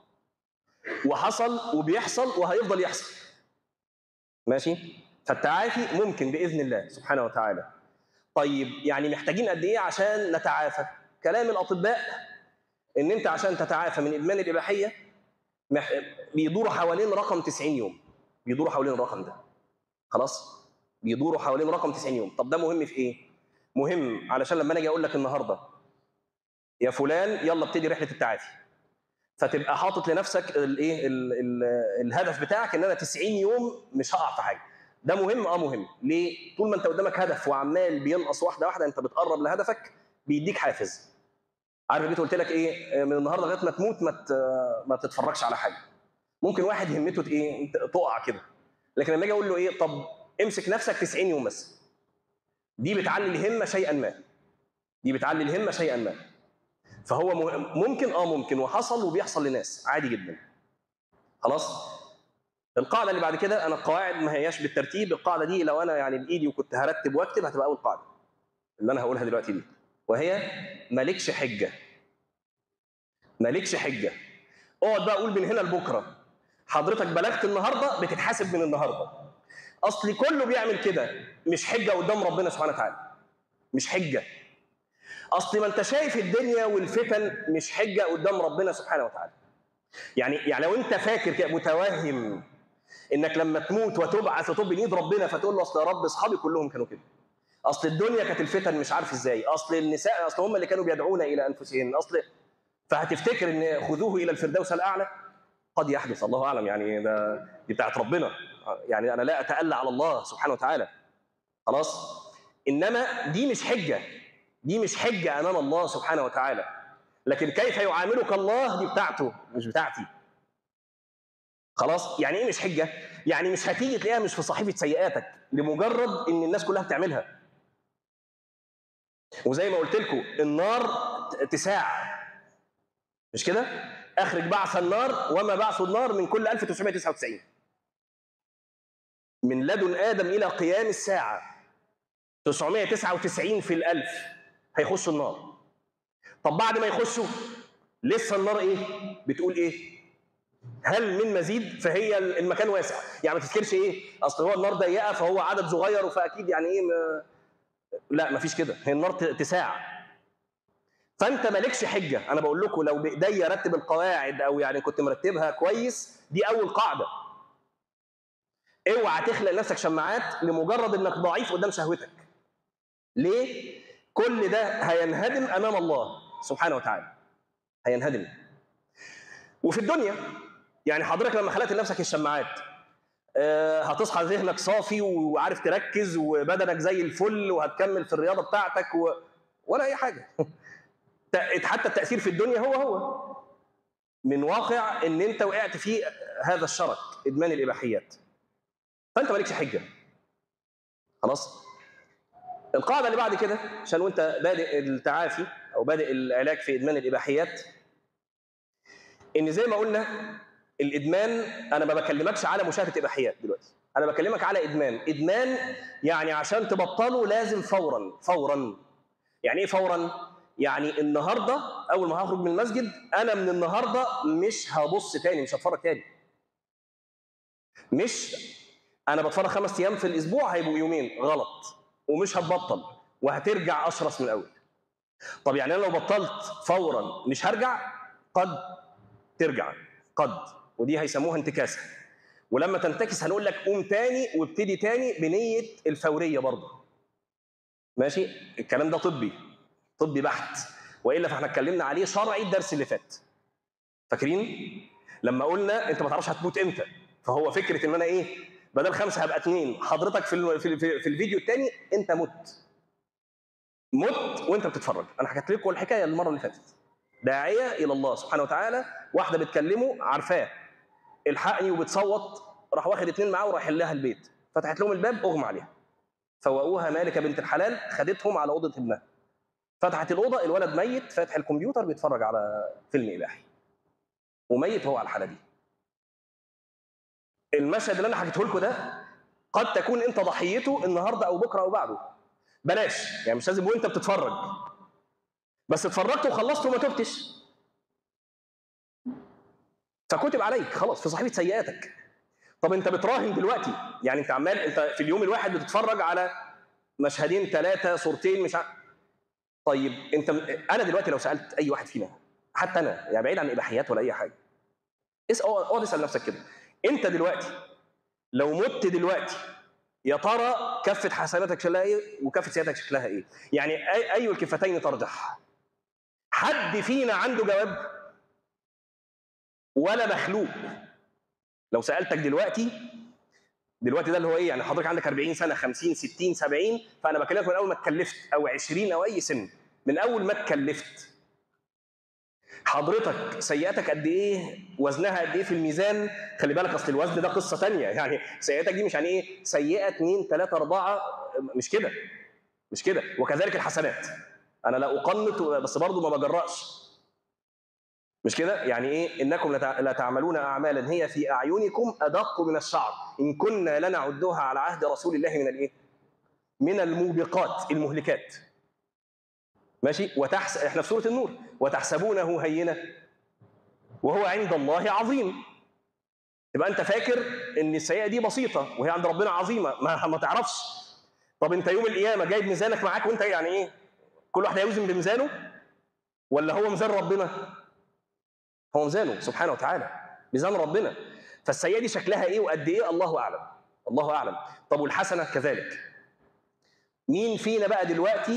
وحصل وبيحصل وهيفضل يحصل ماشي فالتعافي ممكن باذن الله سبحانه وتعالى طيب يعني محتاجين قد ايه عشان نتعافى كلام الاطباء ان انت عشان تتعافى من ادمان الاباحيه مح... بيدوروا حوالين رقم 90 يوم بيدوروا حوالين الرقم ده خلاص بيدوروا حوالين رقم 90 يوم طب ده مهم في ايه مهم علشان لما انا اجي اقول لك النهارده يا فلان يلا ابتدي رحله التعافي فتبقى حاطط لنفسك الايه ال- ال- الهدف بتاعك ان انا 90 يوم مش هقع في حاجه ده مهم اه مهم ليه طول ما انت قدامك هدف وعمال بينقص واحده واحده انت بتقرب لهدفك بيديك حافز عارف جيت قلت لك ايه من النهارده لغايه ما تموت ما ت- ما تتفرجش على حاجه ممكن واحد همته ايه انت تقع كده لكن لما اجي اقول له ايه طب امسك نفسك 90 يوم بس دي بتعلي الهمه شيئا ما دي بتعلي الهمه شيئا ما فهو مه- ممكن اه ممكن وحصل وبيحصل لناس عادي جدا خلاص القاعده اللي بعد كده انا القواعد ما هياش بالترتيب القاعده دي لو انا يعني بايدي وكنت هرتب واكتب هتبقى اول قاعده اللي انا هقولها دلوقتي دي وهي مالكش حجه مالكش حجه اقعد بقى قول من هنا لبكره حضرتك بلغت النهارده بتتحاسب من النهارده اصل كله بيعمل كده مش حجه قدام ربنا سبحانه وتعالى مش حجه اصل ما انت شايف الدنيا والفتن مش حجه قدام ربنا سبحانه وتعالى يعني يعني لو انت فاكر كده متوهم انك لما تموت وتبعث وتب من ايد ربنا فتقول له اصل يا رب اصحابي كلهم كانوا كده اصل الدنيا كانت الفتن مش عارف ازاي اصل النساء اصل هم اللي كانوا بيدعون الى انفسهن اصل فهتفتكر ان خذوه الى الفردوس الاعلى قد يحدث الله اعلم يعني ده دي بتاعت ربنا يعني انا لا اتألى على الله سبحانه وتعالى خلاص انما دي مش حجه دي مش حجه امام الله سبحانه وتعالى لكن كيف يعاملك الله دي بتاعته مش بتاعتي خلاص يعني ايه مش حجه يعني مش هتيجي تلاقيها مش في صحيفه سيئاتك لمجرد ان الناس كلها بتعملها وزي ما قلت لكم النار تساع مش كده اخرج بعث النار وما بعث النار من كل 1999 من لدن ادم الى قيام الساعه 999 في الألف هيخشوا النار طب بعد ما يخشوا لسه النار ايه بتقول ايه هل من مزيد فهي المكان واسع يعني ما تفتكرش ايه اصل هو النار ضيقه فهو عدد صغير فاكيد يعني ايه ما... لا ما فيش كده هي النار ت- تساع فانت مالكش حجه انا بقول لكم لو بايديا رتب القواعد او يعني كنت مرتبها كويس دي اول قاعده اوعى تخلق لنفسك شماعات لمجرد انك ضعيف قدام شهوتك ليه كل ده هينهدم امام الله سبحانه وتعالى هينهدم وفي الدنيا يعني حضرتك لما خلقت لنفسك الشماعات آه، هتصحى ذهنك صافي وعارف تركز وبدنك زي الفل وهتكمل في الرياضه بتاعتك و... ولا اي حاجه ت- حتى التاثير في الدنيا هو هو من واقع ان انت وقعت في هذا الشرك ادمان الاباحيات فانت مالكش حجه خلاص القاعده اللي بعد كده عشان وانت بادئ التعافي او بادئ العلاج في ادمان الاباحيات ان زي ما قلنا الادمان انا ما بكلمكش على مشاهده اباحيات دلوقتي انا بكلمك على ادمان ادمان يعني عشان تبطله لازم فورا فورا يعني ايه فورا يعني النهارده اول ما هخرج من المسجد انا من النهارده مش هبص تاني مش هتفرج تاني مش انا بتفرج خمس ايام في الاسبوع هيبقوا يومين غلط ومش هتبطل وهترجع اشرس من الاول طب يعني انا لو بطلت فورا مش هرجع قد ترجع قد ودي هيسموها انتكاسه ولما تنتكس هنقول لك قوم تاني وابتدي تاني بنيه الفوريه برضه ماشي الكلام ده طبي طبي بحت والا فاحنا اتكلمنا عليه شرعي الدرس اللي فات فاكرين لما قلنا انت ما تعرفش هتموت امتى فهو فكره ان انا ايه بدل خمسه هبقى اثنين حضرتك في ال- في, ال- في الفيديو الثاني انت مت مت وانت بتتفرج انا حكيت لكم الحكايه المره اللي فاتت داعيه الى الله سبحانه وتعالى واحده بتكلمه عارفاه الحقني وبتصوت راح واخد اتنين معاه وراح لها البيت فتحت لهم الباب اغمى عليها فوقوها مالكه بنت الحلال خدتهم على اوضه ابنها فتحت الاوضه الولد ميت فاتح الكمبيوتر بيتفرج على فيلم اباحي وميت هو على الحاله دي المشهد اللي انا حكيته لكم ده قد تكون انت ضحيته النهارده او بكره او بعده بلاش يعني مش لازم وانت بتتفرج بس اتفرجت وخلصت وما تبتش فكتب عليك خلاص في صحيفه سيئاتك طب انت بتراهن دلوقتي يعني انت عمال انت في اليوم الواحد بتتفرج على مشهدين ثلاثه صورتين مش عارف طيب انت انا دلوقتي لو سالت اي واحد فينا حتى انا يعني بعيد عن الاباحيات ولا اي حاجه اسال اقعد اسال نفسك كده انت دلوقتي لو مت دلوقتي يا ترى كفه حسناتك شكلها ايه وكفه سيئاتك شكلها ايه يعني اي اي الكفتين ترجح حد فينا عنده جواب ولا مخلوق لو سالتك دلوقتي دلوقتي ده اللي هو ايه يعني حضرتك عندك 40 سنه 50 60 70 فانا بكلمك من اول ما اتكلفت او 20 او اي سن من اول ما اتكلفت حضرتك سيئاتك قد ايه وزنها قد ايه في الميزان خلي بالك اصل الوزن ده قصه تانية يعني سيئاتك دي مش يعني ايه سيئه 2 3 4 مش كده مش كده وكذلك الحسنات انا لا اقنط بس برضه ما بجرأش مش كده يعني ايه انكم لتع- لتعملون اعمالا هي في اعينكم ادق من الشعر ان كنا لنعدها على عهد رسول الله من الايه من الموبقات المهلكات ماشي وتحس احنا في سوره النور وتحسبونه هينا وهو عند الله عظيم يبقى انت فاكر ان السيئه دي بسيطه وهي عند ربنا عظيمه ما ما تعرفش طب انت يوم القيامه جايب ميزانك معاك وانت يعني ايه كل واحد هيوزن بميزانه ولا هو ميزان ربنا هو ميزانه سبحانه وتعالى ميزان ربنا فالسيئه دي شكلها ايه وقد ايه الله اعلم الله اعلم طب والحسنه كذلك مين فينا بقى دلوقتي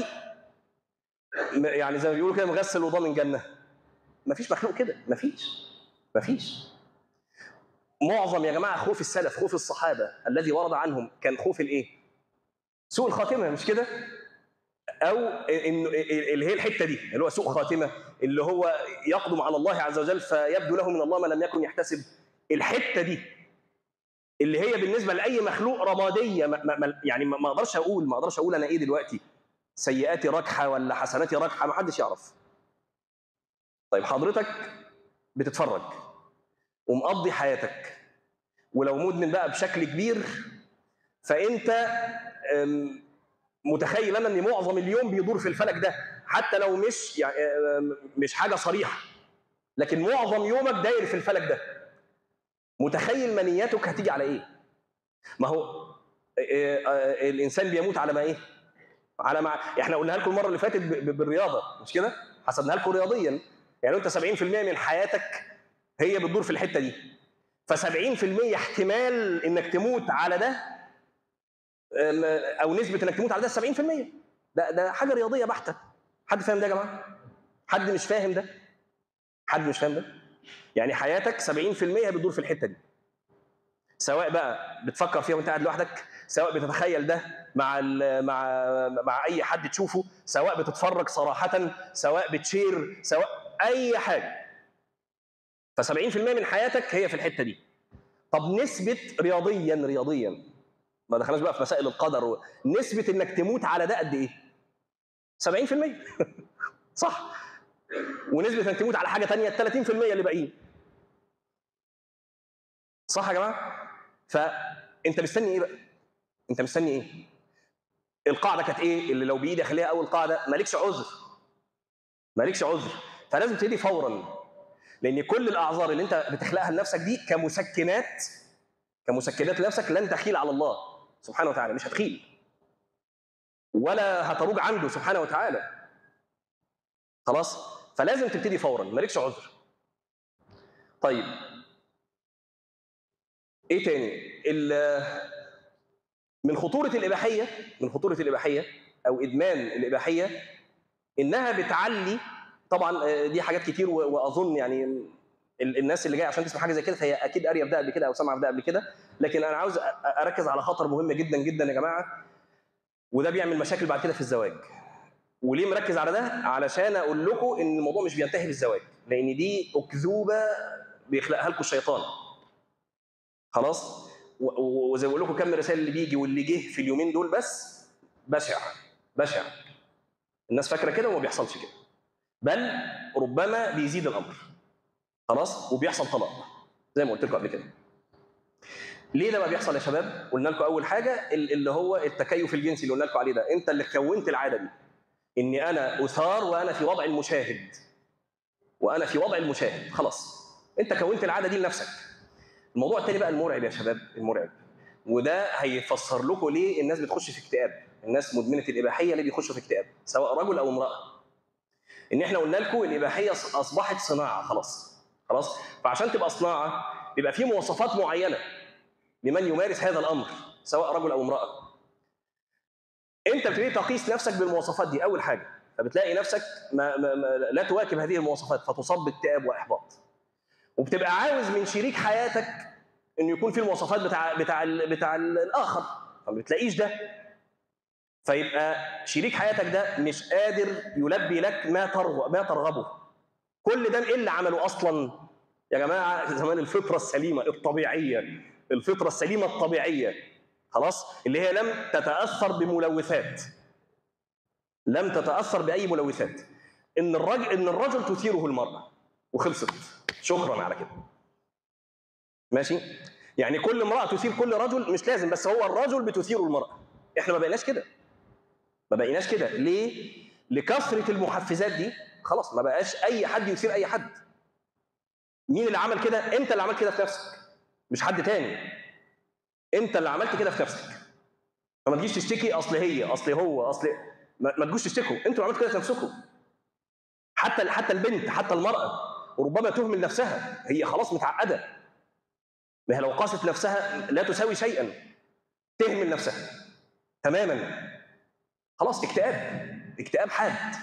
م- يعني زي ما بيقولوا كده مغسل وضامن جنه مفيش مخلوق كده مفيش مفيش معظم يا جماعه خوف السلف خوف الصحابه الذي ورد عنهم كان خوف الايه سوء الخاتمه مش كده او إن اللي هي الحته دي اللي هو سوء خاتمه اللي هو يقدم على الله عز وجل فيبدو له من الله ما لم يكن يحتسب الحته دي اللي هي بالنسبه لاي مخلوق رماديه ما ما يعني ما ما اقدرش اقول ما اقدرش اقول انا ايه دلوقتي سيئاتي ركحه ولا حسناتي ركحه ما حدش يعرف طيب حضرتك بتتفرج ومقضي حياتك ولو مدمن بقى بشكل كبير فانت أم، متخيل انا ان معظم اليوم بيدور في الفلك ده حتى لو مش يعني أم، مش حاجه صريحه لكن معظم يومك داير في الفلك ده متخيل منيتك هتيجي على ايه ما هو إيه، آه، الانسان بيموت على ما ايه على ما احنا قلنا لكم المره اللي فاتت ب- ب- بالرياضه مش كده حسبناها لكم رياضيا يعني انت 70% من حياتك هي بتدور في الحته دي ف70% احتمال انك تموت على ده أم، او نسبه انك تموت على ده 70% ده ده حاجه رياضيه بحته حد فاهم ده يا جماعه حد مش فاهم ده حد مش فاهم ده يعني حياتك 70% بتدور في الحته دي سواء بقى بتفكر فيها وانت قاعد لوحدك سواء بتتخيل ده مع ال- مع مع اي حد تشوفه سواء بتتفرج صراحه سواء بتشير سواء اي حاجه ف 70% من حياتك هي في الحته دي طب نسبه رياضيا رياضيا ما دخلناش بقى في مسائل القدر و... نسبه انك تموت على ده قد ايه 70% صح ونسبه انك تموت على حاجه تانية 30% اللي باقيين صح يا جماعه فانت مستني ايه بقى انت مستني ايه القاعده كانت ايه اللي لو بايدي اخليها اول قاعده مالكش عذر مالكش عذر فلازم تبتدي فورا لان كل الاعذار اللي انت بتخلقها لنفسك دي كمسكنات كمسكنات لنفسك لن تخيل على الله سبحانه وتعالى مش هتخيل ولا هتروج عنده سبحانه وتعالى خلاص فلازم تبتدي فورا مالكش عذر طيب ايه تاني ال- من خطوره الاباحيه من خطوره الاباحيه او ادمان الاباحيه انها بتعلي طبعا آه، دي حاجات كتير و- واظن يعني ال- الناس اللي جايه عشان تسمع حاجه زي كده فهي اكيد قاريه في ده قبل كده او سامعه في ده قبل كده لكن انا عاوز أ- اركز على خطر مهم جدا جدا يا جماعه وده بيعمل مشاكل بعد كده في الزواج وليه مركز على ده علشان اقول لكم ان الموضوع مش بينتهي بالزواج لان دي اكذوبه بيخلقها لكم الشيطان خلاص و- و- وزي ما بقول لكم كم الرسائل اللي بيجي واللي جه في اليومين دول بس بشع بشع الناس فاكره كده وما بيحصلش كده بل ربما بيزيد الامر خلاص وبيحصل طلاق زي ما قلت لكم قبل كده ليه ده بقى بيحصل يا شباب قلنا لكم اول حاجه ال- اللي هو التكيف الجنسي اللي قلنا لكم عليه ده انت اللي كونت العاده دي اني انا اثار وانا في وضع المشاهد وانا في وضع المشاهد خلاص انت كونت العاده دي لنفسك الموضوع التاني بقى المرعب يا شباب المرعب وده هيفسر لكم ليه الناس بتخش في اكتئاب الناس مدمنه الاباحيه ليه بيخشوا في اكتئاب سواء رجل او امراه ان احنا قلنا لكم الاباحيه اصبحت صناعه خلاص خلاص فعشان تبقى صناعه بيبقى في مواصفات معينه لمن يمارس هذا الامر سواء رجل او امراه انت بتبتدي تقيس نفسك بالمواصفات دي اول حاجه فبتلاقي نفسك ما ما ما لا تواكب هذه المواصفات فتصاب باكتئاب واحباط وبتبقى عاوز من شريك حياتك انه يكون في المواصفات بتاع بتاع ال- بتاع ال- الاخر فما بتلاقيش ده فيبقى شريك حياتك ده مش قادر يلبي لك ما ترغب ما ترغبه كل ده ايه اللي عمله اصلا يا جماعه زمان الفطره السليمه الطبيعيه الفطره السليمه الطبيعيه خلاص اللي هي لم تتاثر بملوثات لم تتاثر باي ملوثات ان الرجل ان الرجل تثيره المراه وخلصت شكرا على كده ماشي يعني كل امراه تثير كل رجل مش لازم بس هو الرجل بتثيره المراه احنا ما بقيناش كده ما بقيناش كده ليه لكثره المحفزات دي خلاص ما بقاش اي حد يثير اي حد مين اللي عمل كده انت اللي عملت كده في نفسك مش حد تاني انت اللي عملت كده في نفسك فما تجيش تشتكي اصل هي اصل هو اصل ما, ما تجوش تشتكوا انتوا اللي عملتوا كده في نفسكم حتى حتى البنت حتى المراه وربما تهمل نفسها هي خلاص متعقده ما هي لو قاست نفسها لا تساوي شيئا تهمل نفسها تماما خلاص اكتئاب اكتئاب حاد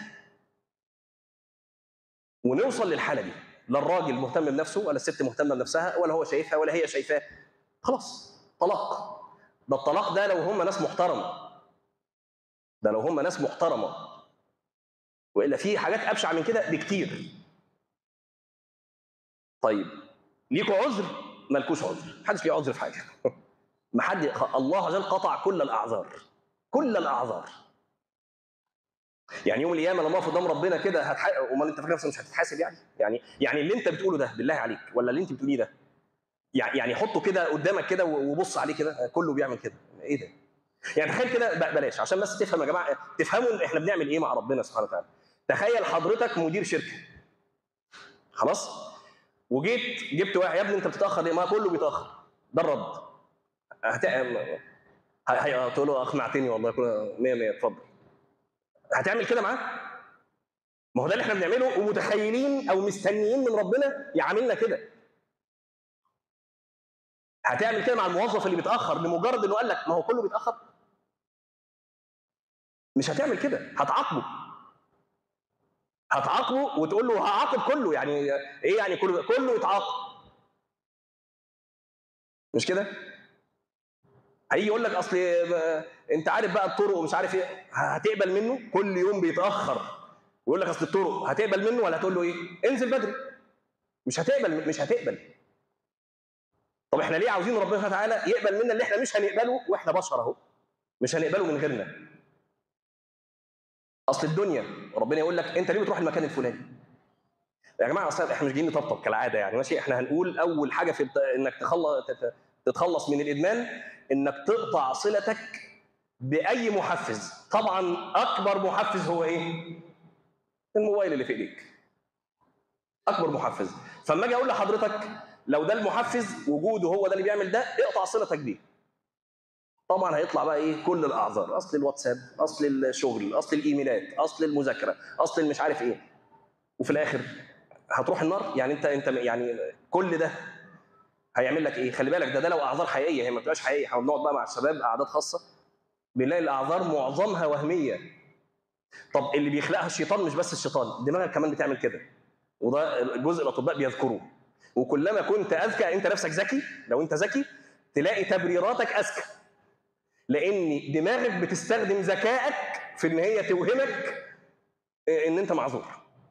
ونوصل للحاله دي لا الراجل مهتم بنفسه ولا الست مهتمه بنفسها ولا هو شايفها ولا هي شايفاه خلاص طلاق ده الطلاق ده لو هم ناس محترمه ده لو هم ناس محترمه والا في حاجات ابشع من كده بكتير طيب ليكوا عذر مالكوش عذر محدش ليه عذر في حاجه ما حد الله عز وجل قطع كل الاعذار كل الاعذار يعني يوم القيامه لما اقف قدام ربنا كده هتحقق امال انت فاكر نفسك مش هتتحاسب يعني يعني يعني اللي انت بتقوله ده بالله عليك ولا اللي انت بتقوليه ده يعني يعني حطه كده قدامك كده وبص عليه كده كله بيعمل كده ايه ده يعني تخيل كده ب- بلاش عشان بس تفهم يا جماعه تفهموا احنا بنعمل ايه مع ربنا سبحانه وتعالى تخيل حضرتك مدير شركه خلاص وجيت جبت واحد يا ابني انت بتتاخر ليه ما كله بيتاخر ده الرد هت... هي... هي... تقول له اقنعتني والله كله 100 100 اتفضل هتعمل كده معاه ما هو ده اللي احنا بنعمله ومتخيلين او مستنيين من ربنا يعاملنا كده هتعمل كده مع الموظف اللي بيتاخر لمجرد انه قال لك ما هو كله بيتاخر مش هتعمل كده هتعاقبه هتعاقبه وتقول له هعاقب كله يعني ايه يعني كله كله يتعاقب مش كده هيجي يقول لك اصل آه، انت عارف بقى الطرق ومش عارف ايه هتقبل منه كل يوم بيتاخر ويقول لك اصل الطرق هتقبل منه ولا هتقول له ايه انزل بدري مش هتقبل مش هتقبل طب احنا ليه عاوزين ربنا سبحانه وتعالى يقبل منا اللي احنا مش هنقبله واحنا بشر اهو مش هنقبله من غيرنا اصل الدنيا ربنا يقول لك انت ليه بتروح المكان الفلاني يا جماعه اصلا احنا مش جايين نطبطب كالعاده يعني ماشي احنا هنقول اول حاجه في الت- انك تخلص تتخلص من الادمان انك تقطع صلتك باي محفز طبعا اكبر محفز هو ايه الموبايل اللي في ايديك اكبر محفز فاما اجي اقول لحضرتك لو ده المحفز وجوده هو ده اللي بيعمل ده اقطع صلتك بيه طبعا هيطلع بقى ايه كل الاعذار اصل الواتساب اصل الشغل اصل الايميلات اصل المذاكره اصل المش عارف ايه وفي الاخر هتروح النار يعني انت انت يعني كل ده هيعمل لك ايه خلي بالك ده ده لو اعذار حقيقيه هي ما بتبقاش حقيقيه احنا بنقعد بقى مع الشباب قعدات خاصه بنلاقي الاعذار معظمها وهميه طب اللي بيخلقها الشيطان مش بس الشيطان دماغك كمان بتعمل كده وده جزء الاطباء بيذكروه وكلما كنت اذكى انت نفسك ذكي لو انت ذكي تلاقي تبريراتك اذكى لان دماغك بتستخدم ذكائك في ان هي توهمك ان انت معذور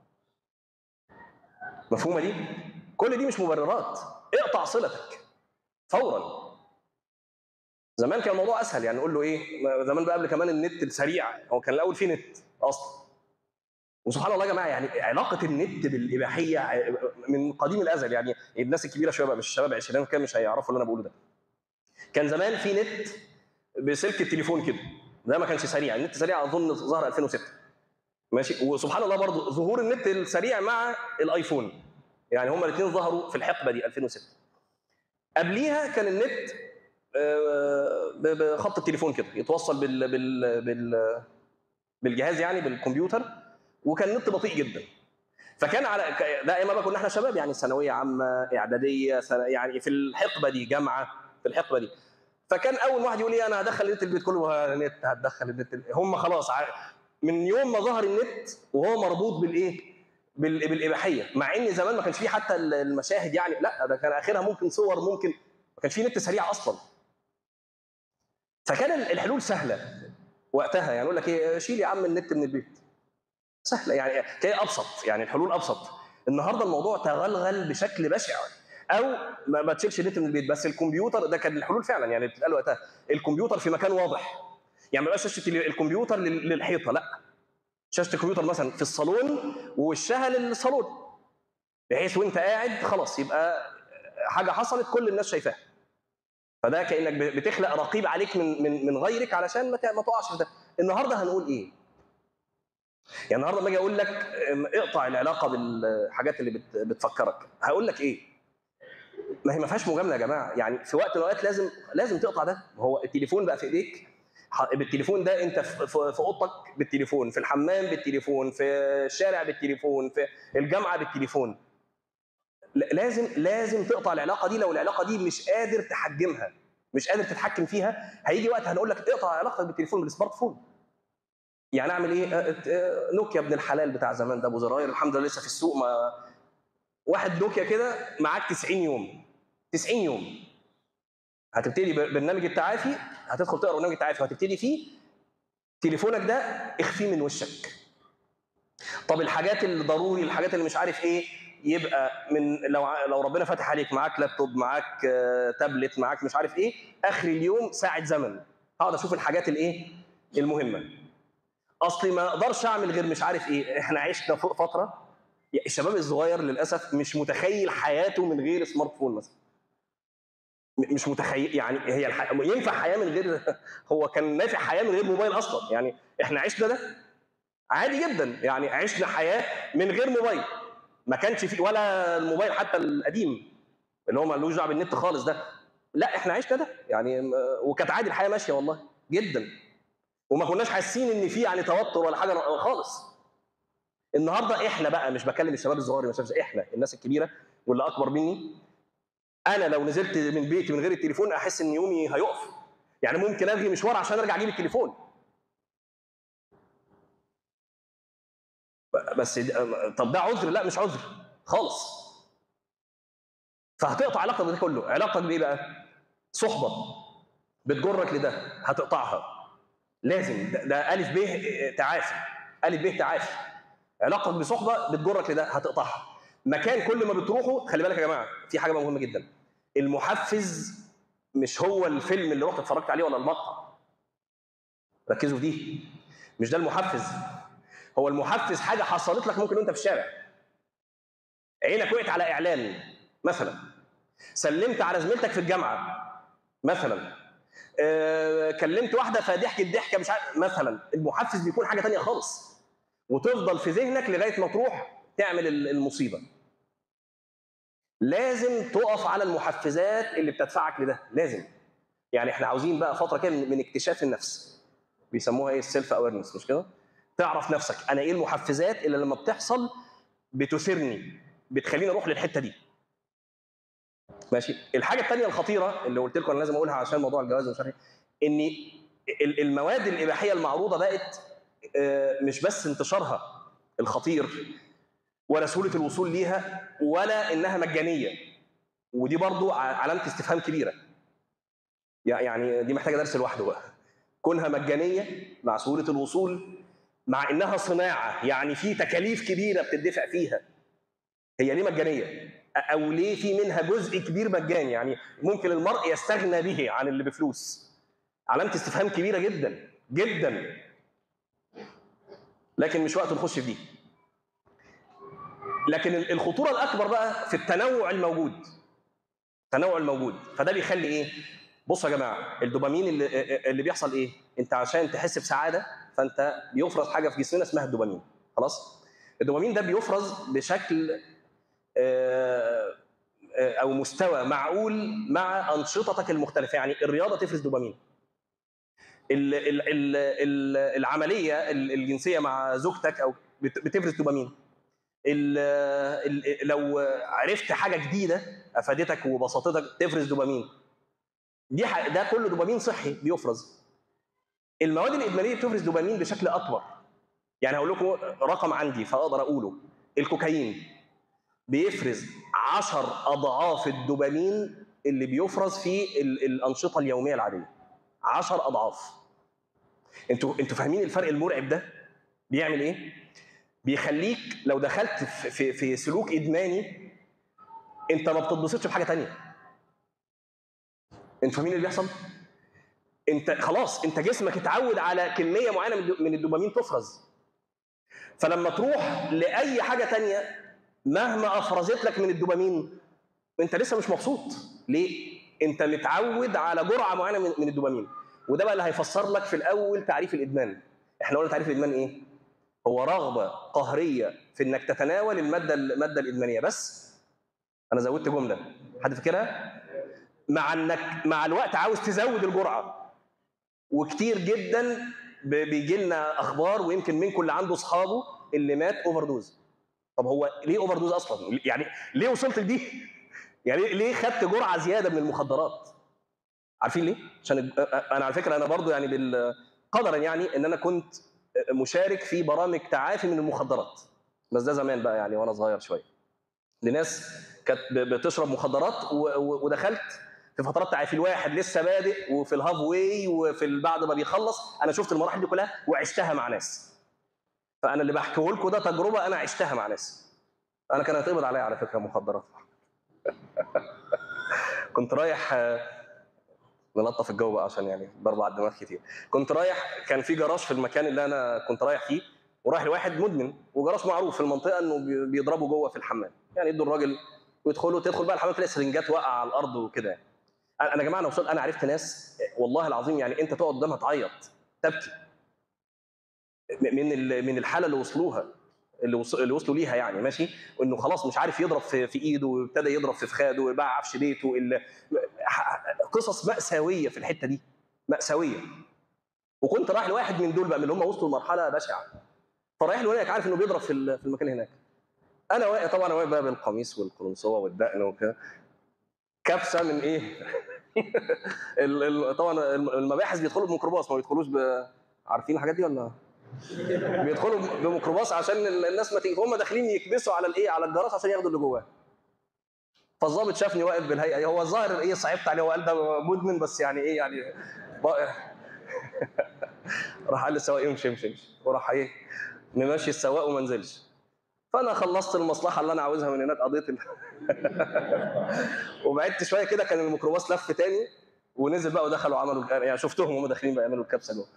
مفهومه دي كل دي مش مبررات اقطع صلتك فورا زمان كان الموضوع اسهل يعني نقول له ايه ما زمان بقى قبل كمان النت السريع هو كان الاول فيه نت اصلا وسبحان الله يا جماعه يعني علاقه النت بالاباحيه ع- من قديم الازل يعني الناس الكبيره شويه بقى مش الشباب 20 كان مش هيعرفوا اللي انا بقوله ده كان زمان في نت بسلك التليفون كده ده ما كانش سريع النت سريع اظن ظهر 2006 ماشي وسبحان الله برضو ظهور النت السريع مع الايفون يعني هما الاثنين ظهروا في الحقبه دي 2006 قبليها كان النت آه، ب- بخط التليفون كده يتوصل بال بال بال بالجهاز يعني بالكمبيوتر وكان النت بطيء جدا فكان على ك- ده ايام بقى كنا احنا شباب يعني ثانويه عامه اعداديه سنة يعني في الحقبه دي جامعه في الحقبه دي فكان اول واحد يقول لي انا هدخل النت البيت كله نت هتدخل النت هم خلاص ع- من يوم ما ظهر النت وهو مربوط بالايه؟ بال- بالاباحيه مع ان زمان ما كانش فيه حتى ال- المشاهد يعني لا ده كان اخرها ممكن صور ممكن ما كانش فيه نت سريع اصلا فكان ال- الحلول سهله وقتها يعني يقول لك ايه شيل يا عم النت من البيت سهله يعني كان ابسط يعني الحلول ابسط النهارده الموضوع تغلغل بشكل بشع او ما, ما تشيلش النت من البيت بس الكمبيوتر ده كان الحلول فعلا يعني بتتقال وقتها الكمبيوتر في مكان واضح يعني ما يبقاش شاشه ال- الكمبيوتر لل- للحيطه لا شاشه الكمبيوتر مثلا في الصالون ووشها للصالون بحيث وانت قاعد خلاص يبقى حاجه حصلت كل الناس شايفاها فده كانك بتخلق رقيب عليك من من من غيرك علشان ما ت- ما تقعش في ده النهارده هنقول ايه يعني النهارده لما اجي اقول لك ام، اقطع العلاقه بالحاجات اللي بت- بتفكرك هقول لك ايه ما هي ما فيهاش مجامله يا جماعه يعني في وقت من الاوقات لازم لازم تقطع ده هو التليفون بقى في ايديك ح- بالتليفون ده انت في في- في اوضتك بالتليفون في الحمام بالتليفون في الشارع بالتليفون في الجامعه بالتليفون ل- لازم لازم تقطع العلاقه دي لو العلاقه دي مش قادر تحجمها مش قادر تتحكم فيها هيجي وقت هنقول لك اقطع علاقتك بالتليفون بالسمارت فون يعني اعمل ايه آه، آه، نوكيا ابن الحلال بتاع زمان ده ابو زراير الحمد لله لسه في السوق ما واحد نوكيا كده معاك 90 يوم 90 يوم هتبتدي برنامج التعافي هتدخل تقرا برنامج التعافي وهتبتدي فيه تليفونك ده اخفيه من وشك طب الحاجات اللي ضروري الحاجات اللي مش عارف ايه يبقى من لو ع- لو ربنا فتح عليك معاك لابتوب معاك آه، تابلت معاك مش عارف ايه اخر اليوم ساعه زمن هقعد اشوف الحاجات الايه المهمه اصلي ما اقدرش اعمل غير مش عارف ايه احنا عشنا فوق فتره يعني الشباب الصغير للاسف مش متخيل حياته من غير سمارت فون مثلا م- مش متخيل يعني هي الح... ينفع حياه من غير هو كان نافع حياه من غير موبايل اصلا يعني احنا عشنا ده عادي جدا يعني عشنا حياه من غير موبايل ما كانش في ولا الموبايل حتى القديم اللي هو ملوش دعوه بالنت خالص ده لا احنا عشنا ده يعني م- وكانت عادي الحياه ماشيه والله جدا وما كناش حاسين ان في يعني توتر ولا حاجه خالص النهارده احنا بقى مش بكلم الشباب الصغار مش بس احنا الناس الكبيره واللي اكبر مني انا لو نزلت من بيتي من غير التليفون احس ان يومي هيقف يعني ممكن الغي مشوار عشان ارجع اجيب التليفون بس د- طب ده عذر لا مش عذر خالص فهتقطع علاقتك بده كله علاقتك بايه بقى صحبه بتجرك لده هتقطعها لازم ده, ده الف ب تعافي الف ب تعافي علاقتك بصحبه بتجرك لده هتقطعها مكان كل ما بتروحه خلي بالك يا جماعه في حاجه مهمه جدا المحفز مش هو الفيلم اللي رحت اتفرجت عليه ولا المقطع ركزوا في دي مش ده المحفز هو المحفز حاجه حصلت لك ممكن وانت في الشارع عينك وقعت على اعلان مثلا سلمت على زميلتك في الجامعه مثلا آه، كلمت واحده فضحكت ضحكه مش عارف مثلا المحفز بيكون حاجه تانية خالص وتفضل في ذهنك لغايه ما تروح تعمل ال- المصيبه لازم تقف على المحفزات اللي بتدفعك لده لازم يعني احنا عاوزين بقى فتره كده من من اكتشاف النفس بيسموها ايه السيلف اويرنس مش كده تعرف نفسك انا ايه المحفزات اللي لما بتحصل بتثيرني بتخليني اروح للحته دي ماشي الحاجه الثانيه الخطيره اللي قلت لكم انا لازم اقولها عشان موضوع الجواز ومش عارف إيه، ان ال- المواد الاباحيه المعروضه بقت آه، مش بس انتشارها الخطير ولا سهوله الوصول ليها ولا انها مجانيه ودي برضو ع- علامه استفهام كبيره يع- يعني دي محتاجه درس لوحده بقى كونها مجانيه مع سهوله الوصول مع انها صناعه يعني في تكاليف كبيره بتدفع فيها هي ليه مجانيه او ليه في منها جزء كبير مجاني يعني ممكن المرء يستغنى به عن اللي بفلوس علامه استفهام كبيره جدا جدا لكن مش وقت نخش في دي لكن ال- الخطوره الاكبر بقى في التنوع الموجود التنوع الموجود فده بيخلي ايه بصوا يا جماعه الدوبامين اللي, اللي بيحصل ايه انت عشان تحس بسعاده فانت بيفرز حاجه في جسمنا اسمها الدوبامين خلاص الدوبامين ده بيفرز بشكل آه، آه، او مستوى معقول مع انشطتك المختلفه يعني الرياضه تفرز دوبامين ال- ال- ال- ال- العمليه ال- الجنسيه مع زوجتك او بت- بتفرز دوبامين ال- ال- لو عرفت حاجه جديده افادتك وبسطتك تفرز دوبامين دي ح- ده كله دوبامين صحي بيفرز المواد الادمانيه بتفرز دوبامين بشكل اكبر يعني هقول لكم رقم عندي فاقدر اقوله الكوكايين بيفرز عشر اضعاف الدوبامين اللي بيفرز في ال- الانشطه اليوميه العاديه عشر اضعاف انتوا انتوا فاهمين الفرق المرعب ده بيعمل ايه بيخليك لو دخلت في, في, في سلوك ادماني انت ما بتتبسطش بحاجه تانية انتوا فاهمين اللي بيحصل انت خلاص انت جسمك اتعود على كميه معينه من الدو- من الدوبامين تفرز فلما تروح لاي حاجه تانية مهما افرزت لك من الدوبامين انت لسه مش مبسوط ليه انت متعود على جرعه معينه من من الدوبامين وده بقى اللي هيفسر لك في الاول تعريف الادمان احنا قلنا تعريف الادمان ايه هو رغبه قهريه في انك تتناول الماده الماده الادمانيه بس انا زودت جمله حد فاكرها مع انك مع الوقت عاوز تزود الجرعه وكتير جدا ب- بيجي لنا اخبار ويمكن منكم اللي عنده اصحابه اللي مات اوفر دوز طب هو ليه اوفر دوز اصلا يعني ليه وصلت لدي يعني ليه خدت جرعه زياده من المخدرات عارفين ليه عشان الج- انا على فكره انا برضو يعني بال قدرا يعني ان انا كنت مشارك في برامج تعافي من المخدرات بس ده زمان بقى يعني وانا صغير شويه لناس كانت ب- بتشرب مخدرات و- و- ودخلت في فترات تعافي الواحد لسه بادئ وفي الهاف واي وفي ال- بعد ما بيخلص انا شفت المراحل دي كلها وعشتها مع ناس فانا اللي بحكيه لكم ده تجربه انا عشتها مع ناس انا كان هيتقبض عليا على فكره مخدرات كنت رايح آه، نلطف الجو بقى عشان يعني ضرب على الدماغ كتير كنت رايح كان في جراج في المكان اللي انا كنت رايح فيه ورايح لواحد مدمن وجراج معروف في المنطقه انه بي- بيضربوا جوه في الحمام يعني يدوا الراجل ويدخلوا تدخل بقى الحمام تلاقي سرنجات واقعه على الارض وكده يعني. انا أنا يا جماعه انا وصلت انا عرفت ناس والله العظيم يعني انت تقعد قدامها تعيط تبكي م- من ال- من الحاله اللي وصلوها اللي وص- اللي وصلوا ليها يعني ماشي وانه خلاص مش عارف يضرب في, في ايده وابتدى يضرب في فخاده وباع عفش بيته ال- ح- قصص مأساويه في الحته دي مأساويه وكنت رايح لواحد من دول بقى من اللي هم وصلوا لمرحله بشعه فرايح له هناك عارف انه بيضرب في ال- في المكان هناك انا واقف طبعا انا واقف بقى بالقميص والقرنصوه والدقن وكده كبسه من ايه ال- ال- طبعا الم- المباحث بيدخلوا بميكروباص ما بيدخلوش ب عارفين الحاجات دي ولا بيدخلوا بميكروباص عشان ال- الناس ما تيجي هم داخلين يكبسوا على الايه على الجراج عشان ياخدوا اللي جواه فالظابط شافني واقف بالهيئه دي هو الظاهر ايه صعبت عليه هو قال ده مدمن بس يعني ايه يعني راح قال للسواق امشي امشي امشي وراح ايه ممشي السواق وما نزلش فانا خلصت المصلحه اللي انا عاوزها من هناك قضيت ال... وبعدت شويه كده كان الميكروباص لف تاني ونزل بقى ودخلوا عملوا يعني شفتهم هم داخلين بقى يعملوا الكبسه جوه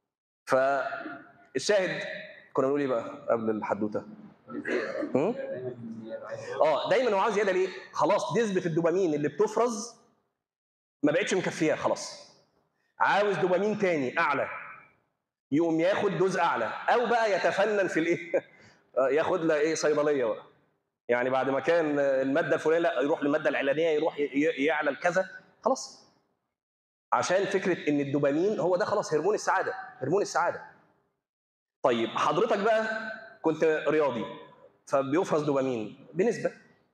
فالشاهد كنا بنقول ايه بقى قبل الحدوته؟ هم؟ اه دايما هو عاوز زياده ليه؟ خلاص نسبه الدوبامين اللي بتفرز ما بقتش مكفياه خلاص عاوز دوبامين تاني اعلى يقوم ياخد دوز اعلى او بقى يتفنن في الايه ياخد له ايه صيدليه بقى يعني بعد ما كان الماده الفلانيه لا يروح للماده العلانيه يروح يعلى الكذا خلاص عشان فكره ان الدوبامين هو ده خلاص هرمون السعاده هرمون السعاده طيب حضرتك بقى كنت رياضي فبيفرز دوبامين بنسبه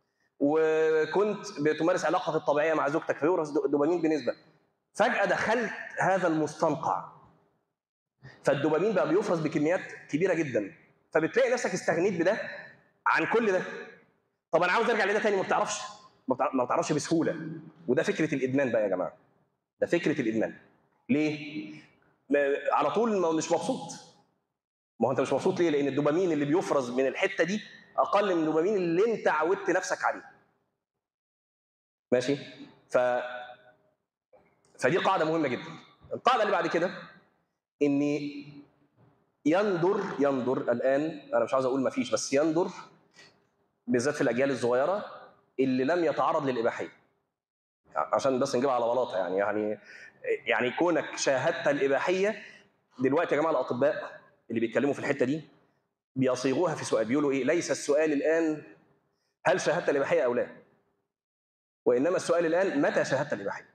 وكنت بتمارس علاقه الطبيعيه مع زوجتك فيفرز دوبامين بنسبه فجاه دخلت هذا المستنقع فالدوبامين بقى بيفرز بكميات كبيره جدا فبتلاقي نفسك استغنيت بده عن كل ده طب انا عاوز ارجع لده تاني ما بتعرفش ما بتعرفش بسهوله وده فكره الادمان بقى يا جماعه ده فكره الادمان ليه على طول مش مبسوط ما هو انت مش مبسوط ليه لان الدوبامين اللي بيفرز من الحته دي اقل من الدوبامين اللي انت عودت نفسك عليه ماشي ف فدي قاعده مهمه جدا القاعده اللي بعد كده ان يندر يندر الان انا مش عاوز اقول ما فيش بس يندر بالذات في الاجيال الصغيره اللي لم يتعرض للاباحيه عشان بس نجيبها على بلاطه يعني يعني يعني كونك شاهدت الاباحيه دلوقتي يا جماعه الاطباء اللي بيتكلموا في الحته دي بيصيغوها في سؤال بيقولوا ايه ليس السؤال الان هل شاهدت الاباحيه او لا وانما السؤال الان متى شاهدت الاباحيه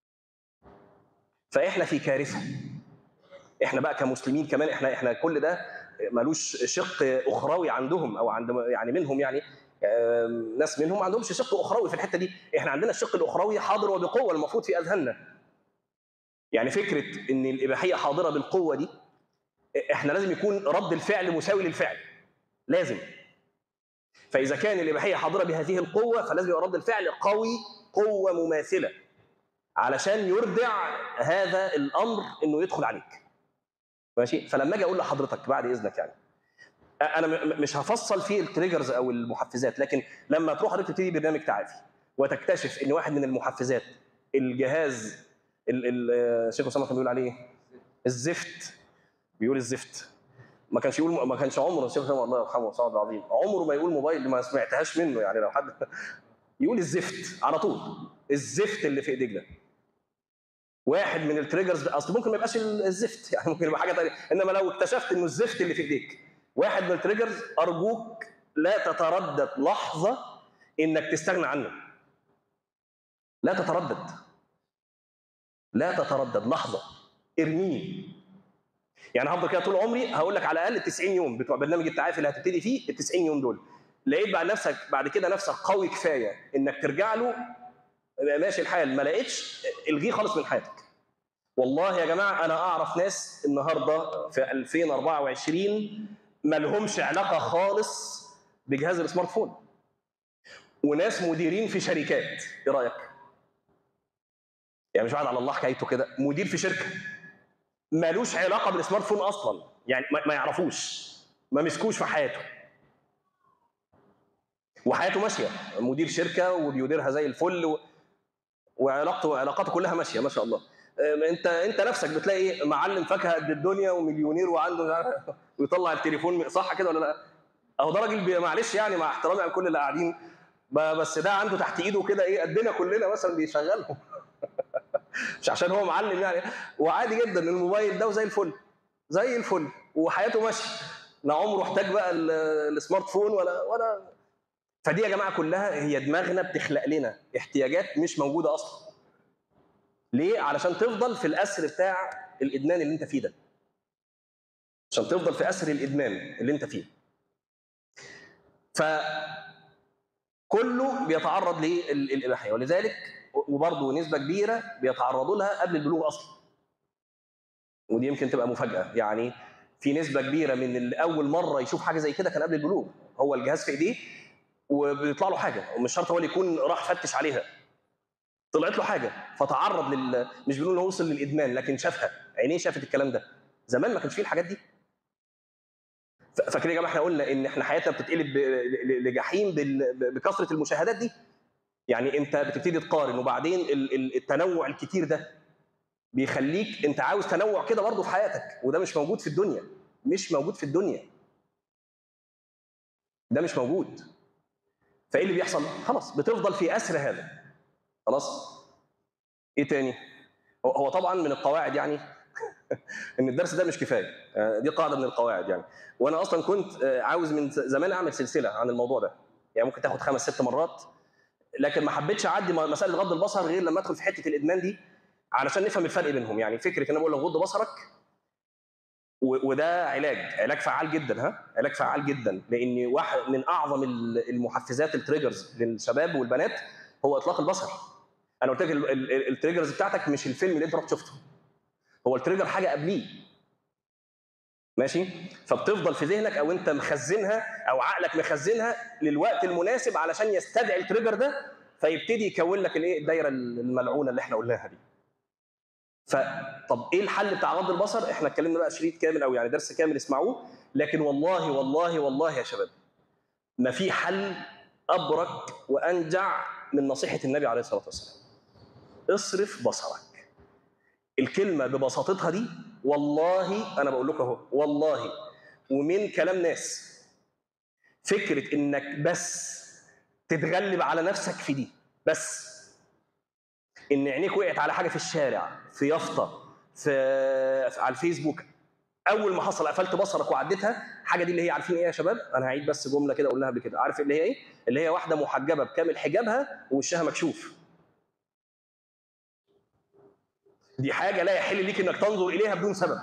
فاحنا في كارثه احنا بقى كمسلمين كمان احنا احنا كل ده ملوش شق اخروي عندهم او عند يعني منهم يعني ناس منهم ما عندهمش شق اخروي في الحته دي احنا عندنا الشق الاخروي حاضر وبقوه المفروض في اذهاننا يعني فكره ان الاباحيه حاضره بالقوه دي احنا لازم يكون رد الفعل مساوي للفعل لازم فاذا كان الاباحيه حاضره بهذه القوه فلازم يبقى رد الفعل قوي قوه مماثله علشان يردع هذا الامر انه يدخل عليك ماشي فلما اجي اقول لحضرتك بعد اذنك يعني انا مش هفصل في التريجرز او المحفزات لكن لما تروح حضرتك تبتدي برنامج تعافي وتكتشف ان واحد من المحفزات الجهاز الشيخ اسامه كان بيقول عليه الزفت بيقول الزفت ما كانش يقول ما كانش عمره الشيخ اسامه الله يرحمه صعب العظيم عمره ما يقول موبايل ما سمعتهاش منه يعني لو حد يقول الزفت على طول الزفت اللي في ايديك ده واحد من التريجرز اصل ممكن ما يبقاش الزفت يعني ممكن يبقى حاجه ثانيه انما لو اكتشفت انه الزفت اللي في ايديك واحد من التريجرز ارجوك لا تتردد لحظه انك تستغنى عنه لا تتردد لا تتردد لحظه ارميه يعني هفضل كده طول عمري هقول لك على الاقل 90 يوم بتوع برنامج التعافي اللي هتبتدي فيه ال 90 يوم دول لقيت بعد نفسك بعد كده نفسك قوي كفايه انك ترجع له ماشي الحال ما لقيتش الغيه خالص من حياتك والله يا جماعه انا اعرف ناس النهارده في 2024 ما لهمش علاقه خالص بجهاز السمارت فون وناس مديرين في شركات ايه رايك يعني مش واحد على الله حكايته كده مدير في شركه مالوش علاقه بالسمارت فون اصلا يعني ما يعرفوش ما مسكوش في حياته وحياته ماشيه مدير شركه وبيديرها زي الفل و... وعلاقته علاقاته كلها ماشيه ما شاء الله انت انت نفسك بتلاقي معلم فاكهه قد الدنيا ومليونير وعنده ويطلع التليفون صح كده ولا لا؟ اهو ده راجل معلش يعني مع احترامي على كل اللي قاعدين بس ده عنده تحت ايده كده ايه قدنا كلنا مثلا بيشغلهم مش عشان هو معلم يعني وعادي جدا الموبايل ده وزي الفل زي الفل وحياته ماشيه لا عمره احتاج بقى السمارت فون ولا ولا فدي يا جماعه كلها هي دماغنا بتخلق لنا احتياجات مش موجوده اصلا ليه علشان تفضل في الاسر بتاع الادمان اللي انت فيه ده عشان تفضل في اسر الادمان اللي انت فيه ف كله بيتعرض للاباحيه ولذلك وبرضه نسبه كبيره بيتعرضوا لها قبل البلوغ اصلا ودي يمكن تبقى مفاجاه يعني في نسبه كبيره من اللي اول مره يشوف حاجه زي كده كان قبل البلوغ هو الجهاز في ايديه وبيطلع له حاجه ومش شرط هو اللي يكون راح فتش عليها طلعت له حاجه فتعرض لل مش بنقول انه وصل للادمان لكن شافها عينيه شافت الكلام ده زمان ما كانش فيه الحاجات دي ف- فاكرين يا جماعه احنا قلنا ان احنا حياتنا بتتقلب ب- ل- لجحيم بال- بكثره المشاهدات دي يعني انت بتبتدي تقارن وبعدين ال- ال- التنوع الكتير ده بيخليك انت عاوز تنوع كده برضه في حياتك وده مش موجود في الدنيا مش موجود في الدنيا ده مش موجود فايه اللي بيحصل خلاص بتفضل في اسر هذا خلاص ايه تاني هو- هو طبعا من القواعد يعني ان الدرس ده مش كفايه آه، دي قاعده من القواعد يعني وانا اصلا كنت آه، عاوز من زمان اعمل سلسله عن الموضوع ده يعني ممكن تاخد خمس ست مرات لكن ما حبيتش اعدي م- مساله غض البصر غير لما ادخل في حته الادمان دي علشان نفهم الفرق بينهم يعني فكره ان انا بقول لك غض بصرك و- وده علاج علاج فعال جدا ها علاج فعال جدا لان واحد من اعظم ال- المحفزات التريجرز للشباب والبنات هو اطلاق البصر انا قلت لك ال- ال- التريجرز بتاعتك مش الفيلم اللي انت رحت شفته هو التريجر حاجه قبليه ماشي فبتفضل في ذهنك او انت مخزنها او عقلك مخزنها للوقت المناسب علشان يستدعي التريجر ده فيبتدي يكون لك الايه الدايره الملعونه اللي احنا قلناها دي فطب ايه الحل بتاع غض البصر احنا اتكلمنا بقى شريط كامل او يعني درس كامل اسمعوه لكن والله والله والله يا شباب ما في حل ابرك وانجع من نصيحه النبي عليه الصلاه والسلام اصرف بصرك الكلمه ببساطتها دي والله انا بقول لكم اهو والله ومن كلام ناس فكره انك بس تتغلب على نفسك في دي بس ان عينيك وقعت على حاجه في الشارع في يافطه في على الفيسبوك اول ما حصل قفلت بصرك وعديتها حاجه دي اللي هي عارفين ايه يا شباب انا هعيد بس جمله كده قلناها قبل كده عارف اللي هي ايه اللي هي واحده محجبه بكامل حجابها ووشها مكشوف دي حاجه لا يحل ليك انك تنظر اليها بدون سبب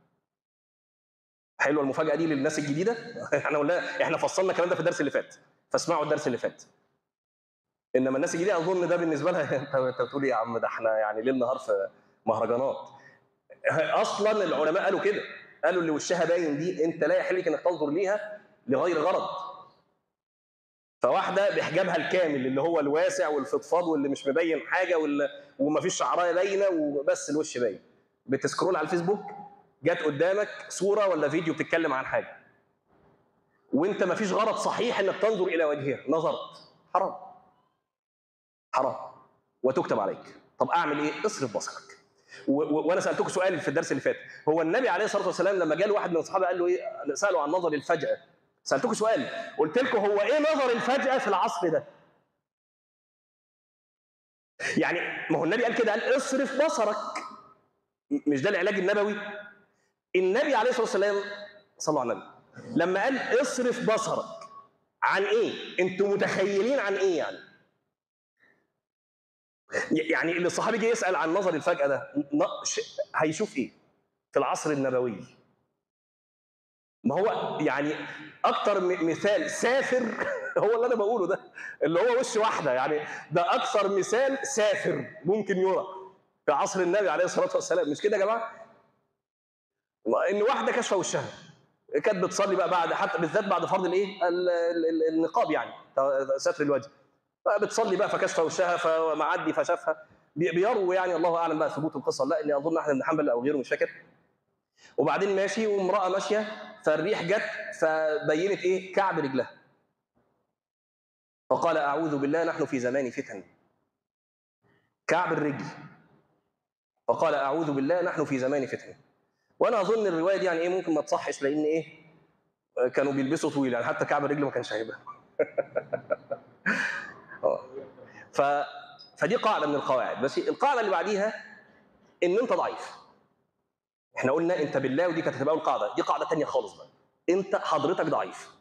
حلوه المفاجاه دي للناس الجديده احنا قلنا احنا فصلنا الكلام ده في الدرس اللي فات فاسمعوا الدرس اللي فات انما الناس الجديده اظن ده بالنسبه لها انت انت بتقول إيه يا عم ده احنا يعني ليل نهار في مهرجانات اصلا العلماء قالوا كده قالوا اللي وشها باين دي انت لا يحل لك انك تنظر ليها لغير غرض فواحده بحجابها الكامل اللي هو الواسع والفضفاض واللي مش مبين حاجه واللي ومفيش شعرايه باينه وبس الوش باين بتسكرول على الفيسبوك جت قدامك صوره ولا فيديو بتتكلم عن حاجه وانت مفيش غرض صحيح انك تنظر الى وجهها نظرت حرام حرام وتكتب عليك طب اعمل ايه اصرف بصرك و- و- وانا سالتكم سؤال في الدرس اللي فات هو النبي عليه الصلاه والسلام لما جاء له واحد من الصحابه قال له ايه ساله عن نظر الفجاه سالتكم سؤال قلت لكم هو ايه نظر الفجاه في العصر ده يعني ما هو النبي قال كده قال اصرف بصرك م- مش ده العلاج النبوي النبي عليه الصلاه والسلام صلوا على النبي لما قال اصرف بصرك عن ايه انتوا متخيلين عن ايه يعني يعني اللي الصحابي جه يسال عن نظر الفجاه ده ن- ش- هيشوف ايه في العصر النبوي ما هو يعني اكتر م- مثال سافر هو اللي انا بقوله ده اللي هو وش واحده يعني ده اكثر مثال سافر ممكن يرى في عصر النبي عليه الصلاه والسلام مش كده يا جماعه ان واحده كشفه وشها كانت بتصلي بقى بعد حتى بالذات بعد فرض الايه ال- ال- ال- النقاب يعني ستر الوجه فبتصلي بقى فكشف وشها فمعدي فشافها بي- بيروي يعني الله اعلم بقى ثبوت القصه لا اني اظن احمد بن حنبل او غيره مش فاكر وبعدين ماشي وامراه ماشيه فالريح جت فبينت ايه كعب رجلها فقال اعوذ بالله نحن في زمان فتن كعب الرجل فقال اعوذ بالله نحن في زمان فتن وانا اظن الروايه دي يعني ايه ممكن ما تصحش لان ايه كانوا بيلبسوا طويل يعني حتى كعب الرجل ما كانش هيبقى اه ف فدي قاعده من القواعد بس القاعده اللي بعديها ان انت ضعيف احنا قلنا انت بالله ودي كانت هتبقى اول قاعده دي قاعده تانية خالص بقى انت حضرتك ضعيف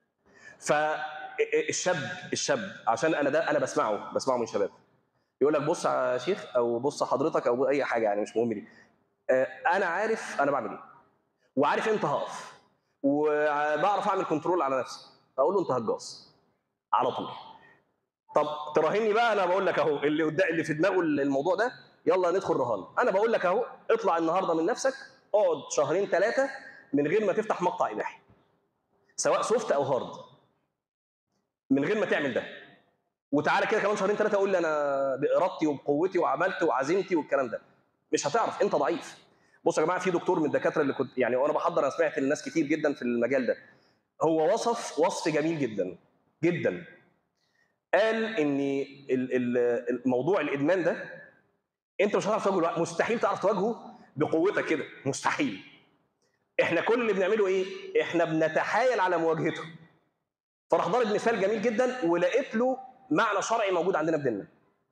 فالشاب الشاب عشان انا ده انا بسمعه بسمعه من شباب يقول لك بص يا شيخ او بص حضرتك او اي حاجه يعني مش مهم دي آه، انا عارف انا بعمل ايه وعارف امتى هقف وبعرف اعمل كنترول على نفسي اقول له انت هجاص على طول طب تراهني بقى انا بقول لك اهو اللي قدام اللي في دماغه الموضوع ده يلا ندخل رهان انا بقول لك اهو اطلع النهارده من نفسك اقعد شهرين ثلاثه من غير ما تفتح مقطع اباحي سواء سوفت او هارد من غير ما تعمل ده وتعالى كده كمان شهرين ثلاثه قول لي انا بارادتي وبقوتي وعملت وعزيمتي والكلام ده مش هتعرف انت ضعيف بصوا يا جماعه في دكتور من الدكاتره اللي كنت يعني وانا بحضر انا سمعت الناس كتير جدا في المجال ده هو وصف وصف جميل جدا جدا قال ان ال- ال- الموضوع الادمان ده انت مش هتعرف تواجهه لوحدك. مستحيل تعرف تواجهه بقوتك كده مستحيل احنا كل اللي بنعمله ايه احنا بنتحايل على مواجهته فراح ضارب مثال جميل جدا ولقيت له معنى شرعي موجود عندنا في ديننا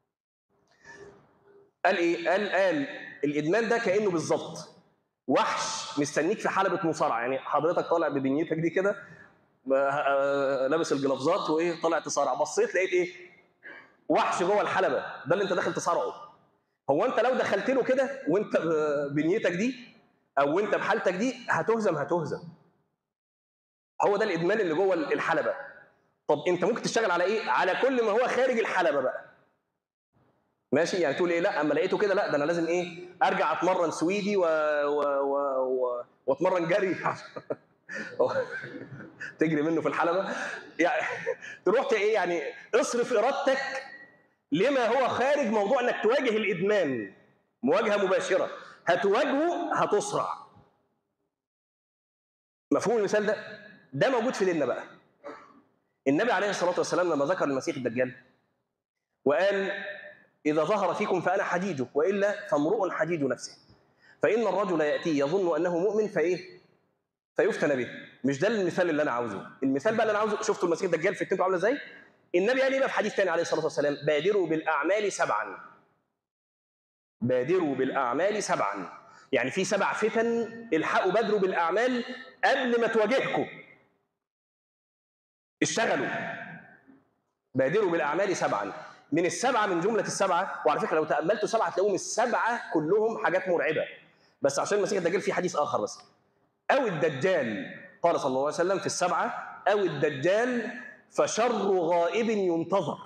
قال ايه قال قال الادمان ده كانه بالظبط وحش مستنيك في حلبة مصارعة يعني حضرتك طالع ببنيتك دي كده آه، لابس الجلافزات وايه طالع تصارع بصيت لقيت ايه وحش جوه الحلبة ده اللي انت داخل تصارعه هو انت لو دخلت له كده وانت بنيتك دي او انت بحالتك دي هتهزم هتهزم هو ده الادمان اللي جوه الحلبة طب انت ممكن تشتغل على ايه على كل ما هو خارج الحلبة بقى ماشي يعني تقول ايه لا اما لقيته كده لا ده انا لازم ايه ارجع اتمرن سويدي و... و... و... و... واتمرن جري تجري منه في الحلبه يعني تروح ت- ايه يعني اصرف ارادتك لما هو خارج موضوع انك تواجه الادمان مواجهه مباشره هتواجهه هتصرع مفهوم المثال ده ده موجود في ديننا بقى النبي عليه الصلاه والسلام لما ذكر المسيح الدجال وقال إذا ظهر فيكم فأنا حديده وإلا فامرؤ حديد نفسه فإن الرجل يأتي يظن أنه مؤمن فإيه؟ فيفتن به مش ده المثال اللي أنا عاوزه المثال بقى اللي أنا عاوزه شفتوا المسيح الدجال فتنته عاملة إزاي؟ النبي قال إيه بقى في حديث تاني عليه الصلاة والسلام بادروا بالأعمال سبعا بادروا بالأعمال سبعا يعني في سبع فتن الحقوا بادروا بالأعمال قبل ما تواجهكم اشتغلوا بادروا بالأعمال سبعا من السبعه من جمله السبعه وعلى فكره لو تاملتوا سبعه تلاقوهم السبعه كلهم حاجات مرعبه بس عشان المسيح الدجال في حديث اخر بس او الدجال قال صلى الله عليه وسلم في السبعه او الدجال فشر غائب ينتظر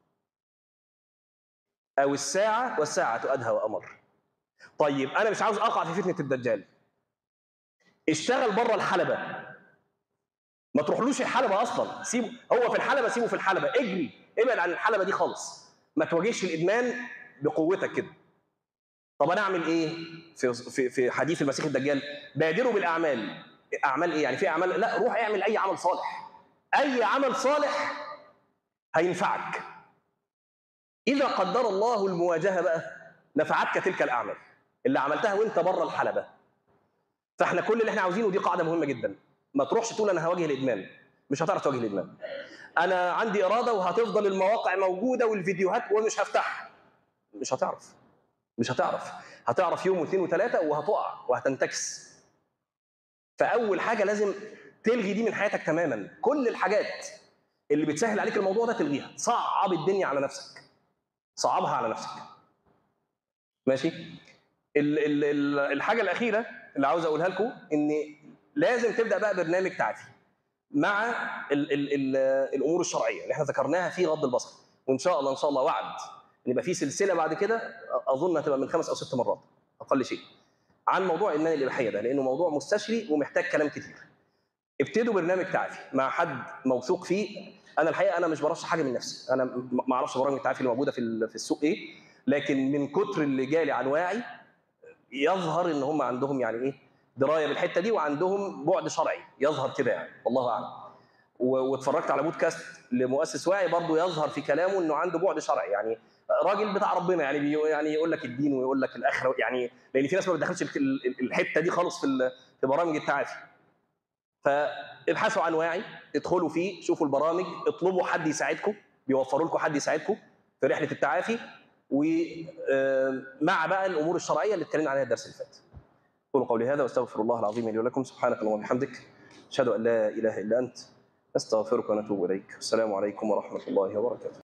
او الساعه والساعه ادهى وامر طيب انا مش عاوز اقع في فتنه الدجال اشتغل بره الحلبه ما تروحلوش الحلبه اصلا سيبه هو في الحلبه سيبه في الحلبه اجري ابعد عن الحلبه دي خالص ما تواجهش الادمان بقوتك كده طب انا اعمل ايه في في في حديث المسيح الدجال بادروا بالاعمال اعمال ايه يعني في اعمال لا روح اعمل اي عمل صالح اي عمل صالح هينفعك اذا قدر الله المواجهه بقى نفعتك تلك الاعمال اللي عملتها وانت بره الحلبه فاحنا كل اللي احنا عاوزينه دي قاعده مهمه جدا ما تروحش تقول انا هواجه الادمان مش هتعرف تواجه الادمان انا عندي اراده وهتفضل المواقع موجوده والفيديوهات ومش هفتحها مش هتعرف مش هتعرف هتعرف يوم واثنين وثلاثه وهتقع وهتنتكس فاول حاجه لازم تلغي دي من حياتك تماما كل الحاجات اللي بتسهل عليك الموضوع ده تلغيها صعب الدنيا على نفسك صعبها على نفسك ماشي ال ال ال الحاجه الاخيره اللي عاوز اقولها لكم ان لازم تبدا بقى برنامج تعافي مع ال ال ال الامور الشرعيه اللي احنا ذكرناها في غض البصر وان شاء الله ان شاء الله وعد ان يبقى في سلسله بعد كده اظن هتبقى من خمس او ست مرات اقل شيء عن موضوع ادمان الاباحيه ده لانه موضوع مستشري ومحتاج كلام كتير ابتدوا برنامج تعافي مع حد موثوق فيه انا الحقيقه انا مش برشح حاجه من نفسي انا م- ما اعرفش برامج التعافي اللي موجوده في ال- في السوق ايه لكن من كتر اللي جالي عن واعي يظهر ان هم عندهم يعني ايه درايه بالحته دي وعندهم بعد شرعي يظهر كده يعني والله اعلم و- واتفرجت على بودكاست لمؤسس واعي برضه يظهر في كلامه انه عنده بعد شرعي يعني راجل بتاع ربنا يعني بي يعني يقول لك الدين ويقول لك الاخره يعني لان في ناس ما بتدخلش ال- ال- الحته دي خالص في ال- في برامج التعافي فابحثوا عن واعي ادخلوا فيه شوفوا البرامج اطلبوا حد يساعدكم بيوفروا لكم حد يساعدكم في رحله التعافي ومع بقى الامور الشرعيه اللي اتكلمنا عليها الدرس اللي فات قولوا قولي هذا واستغفر الله العظيم لي ولكم سبحانك اللهم وبحمدك اشهد ان لا اله الا انت نستغفرك ونتوب اليك السلام عليكم ورحمه الله وبركاته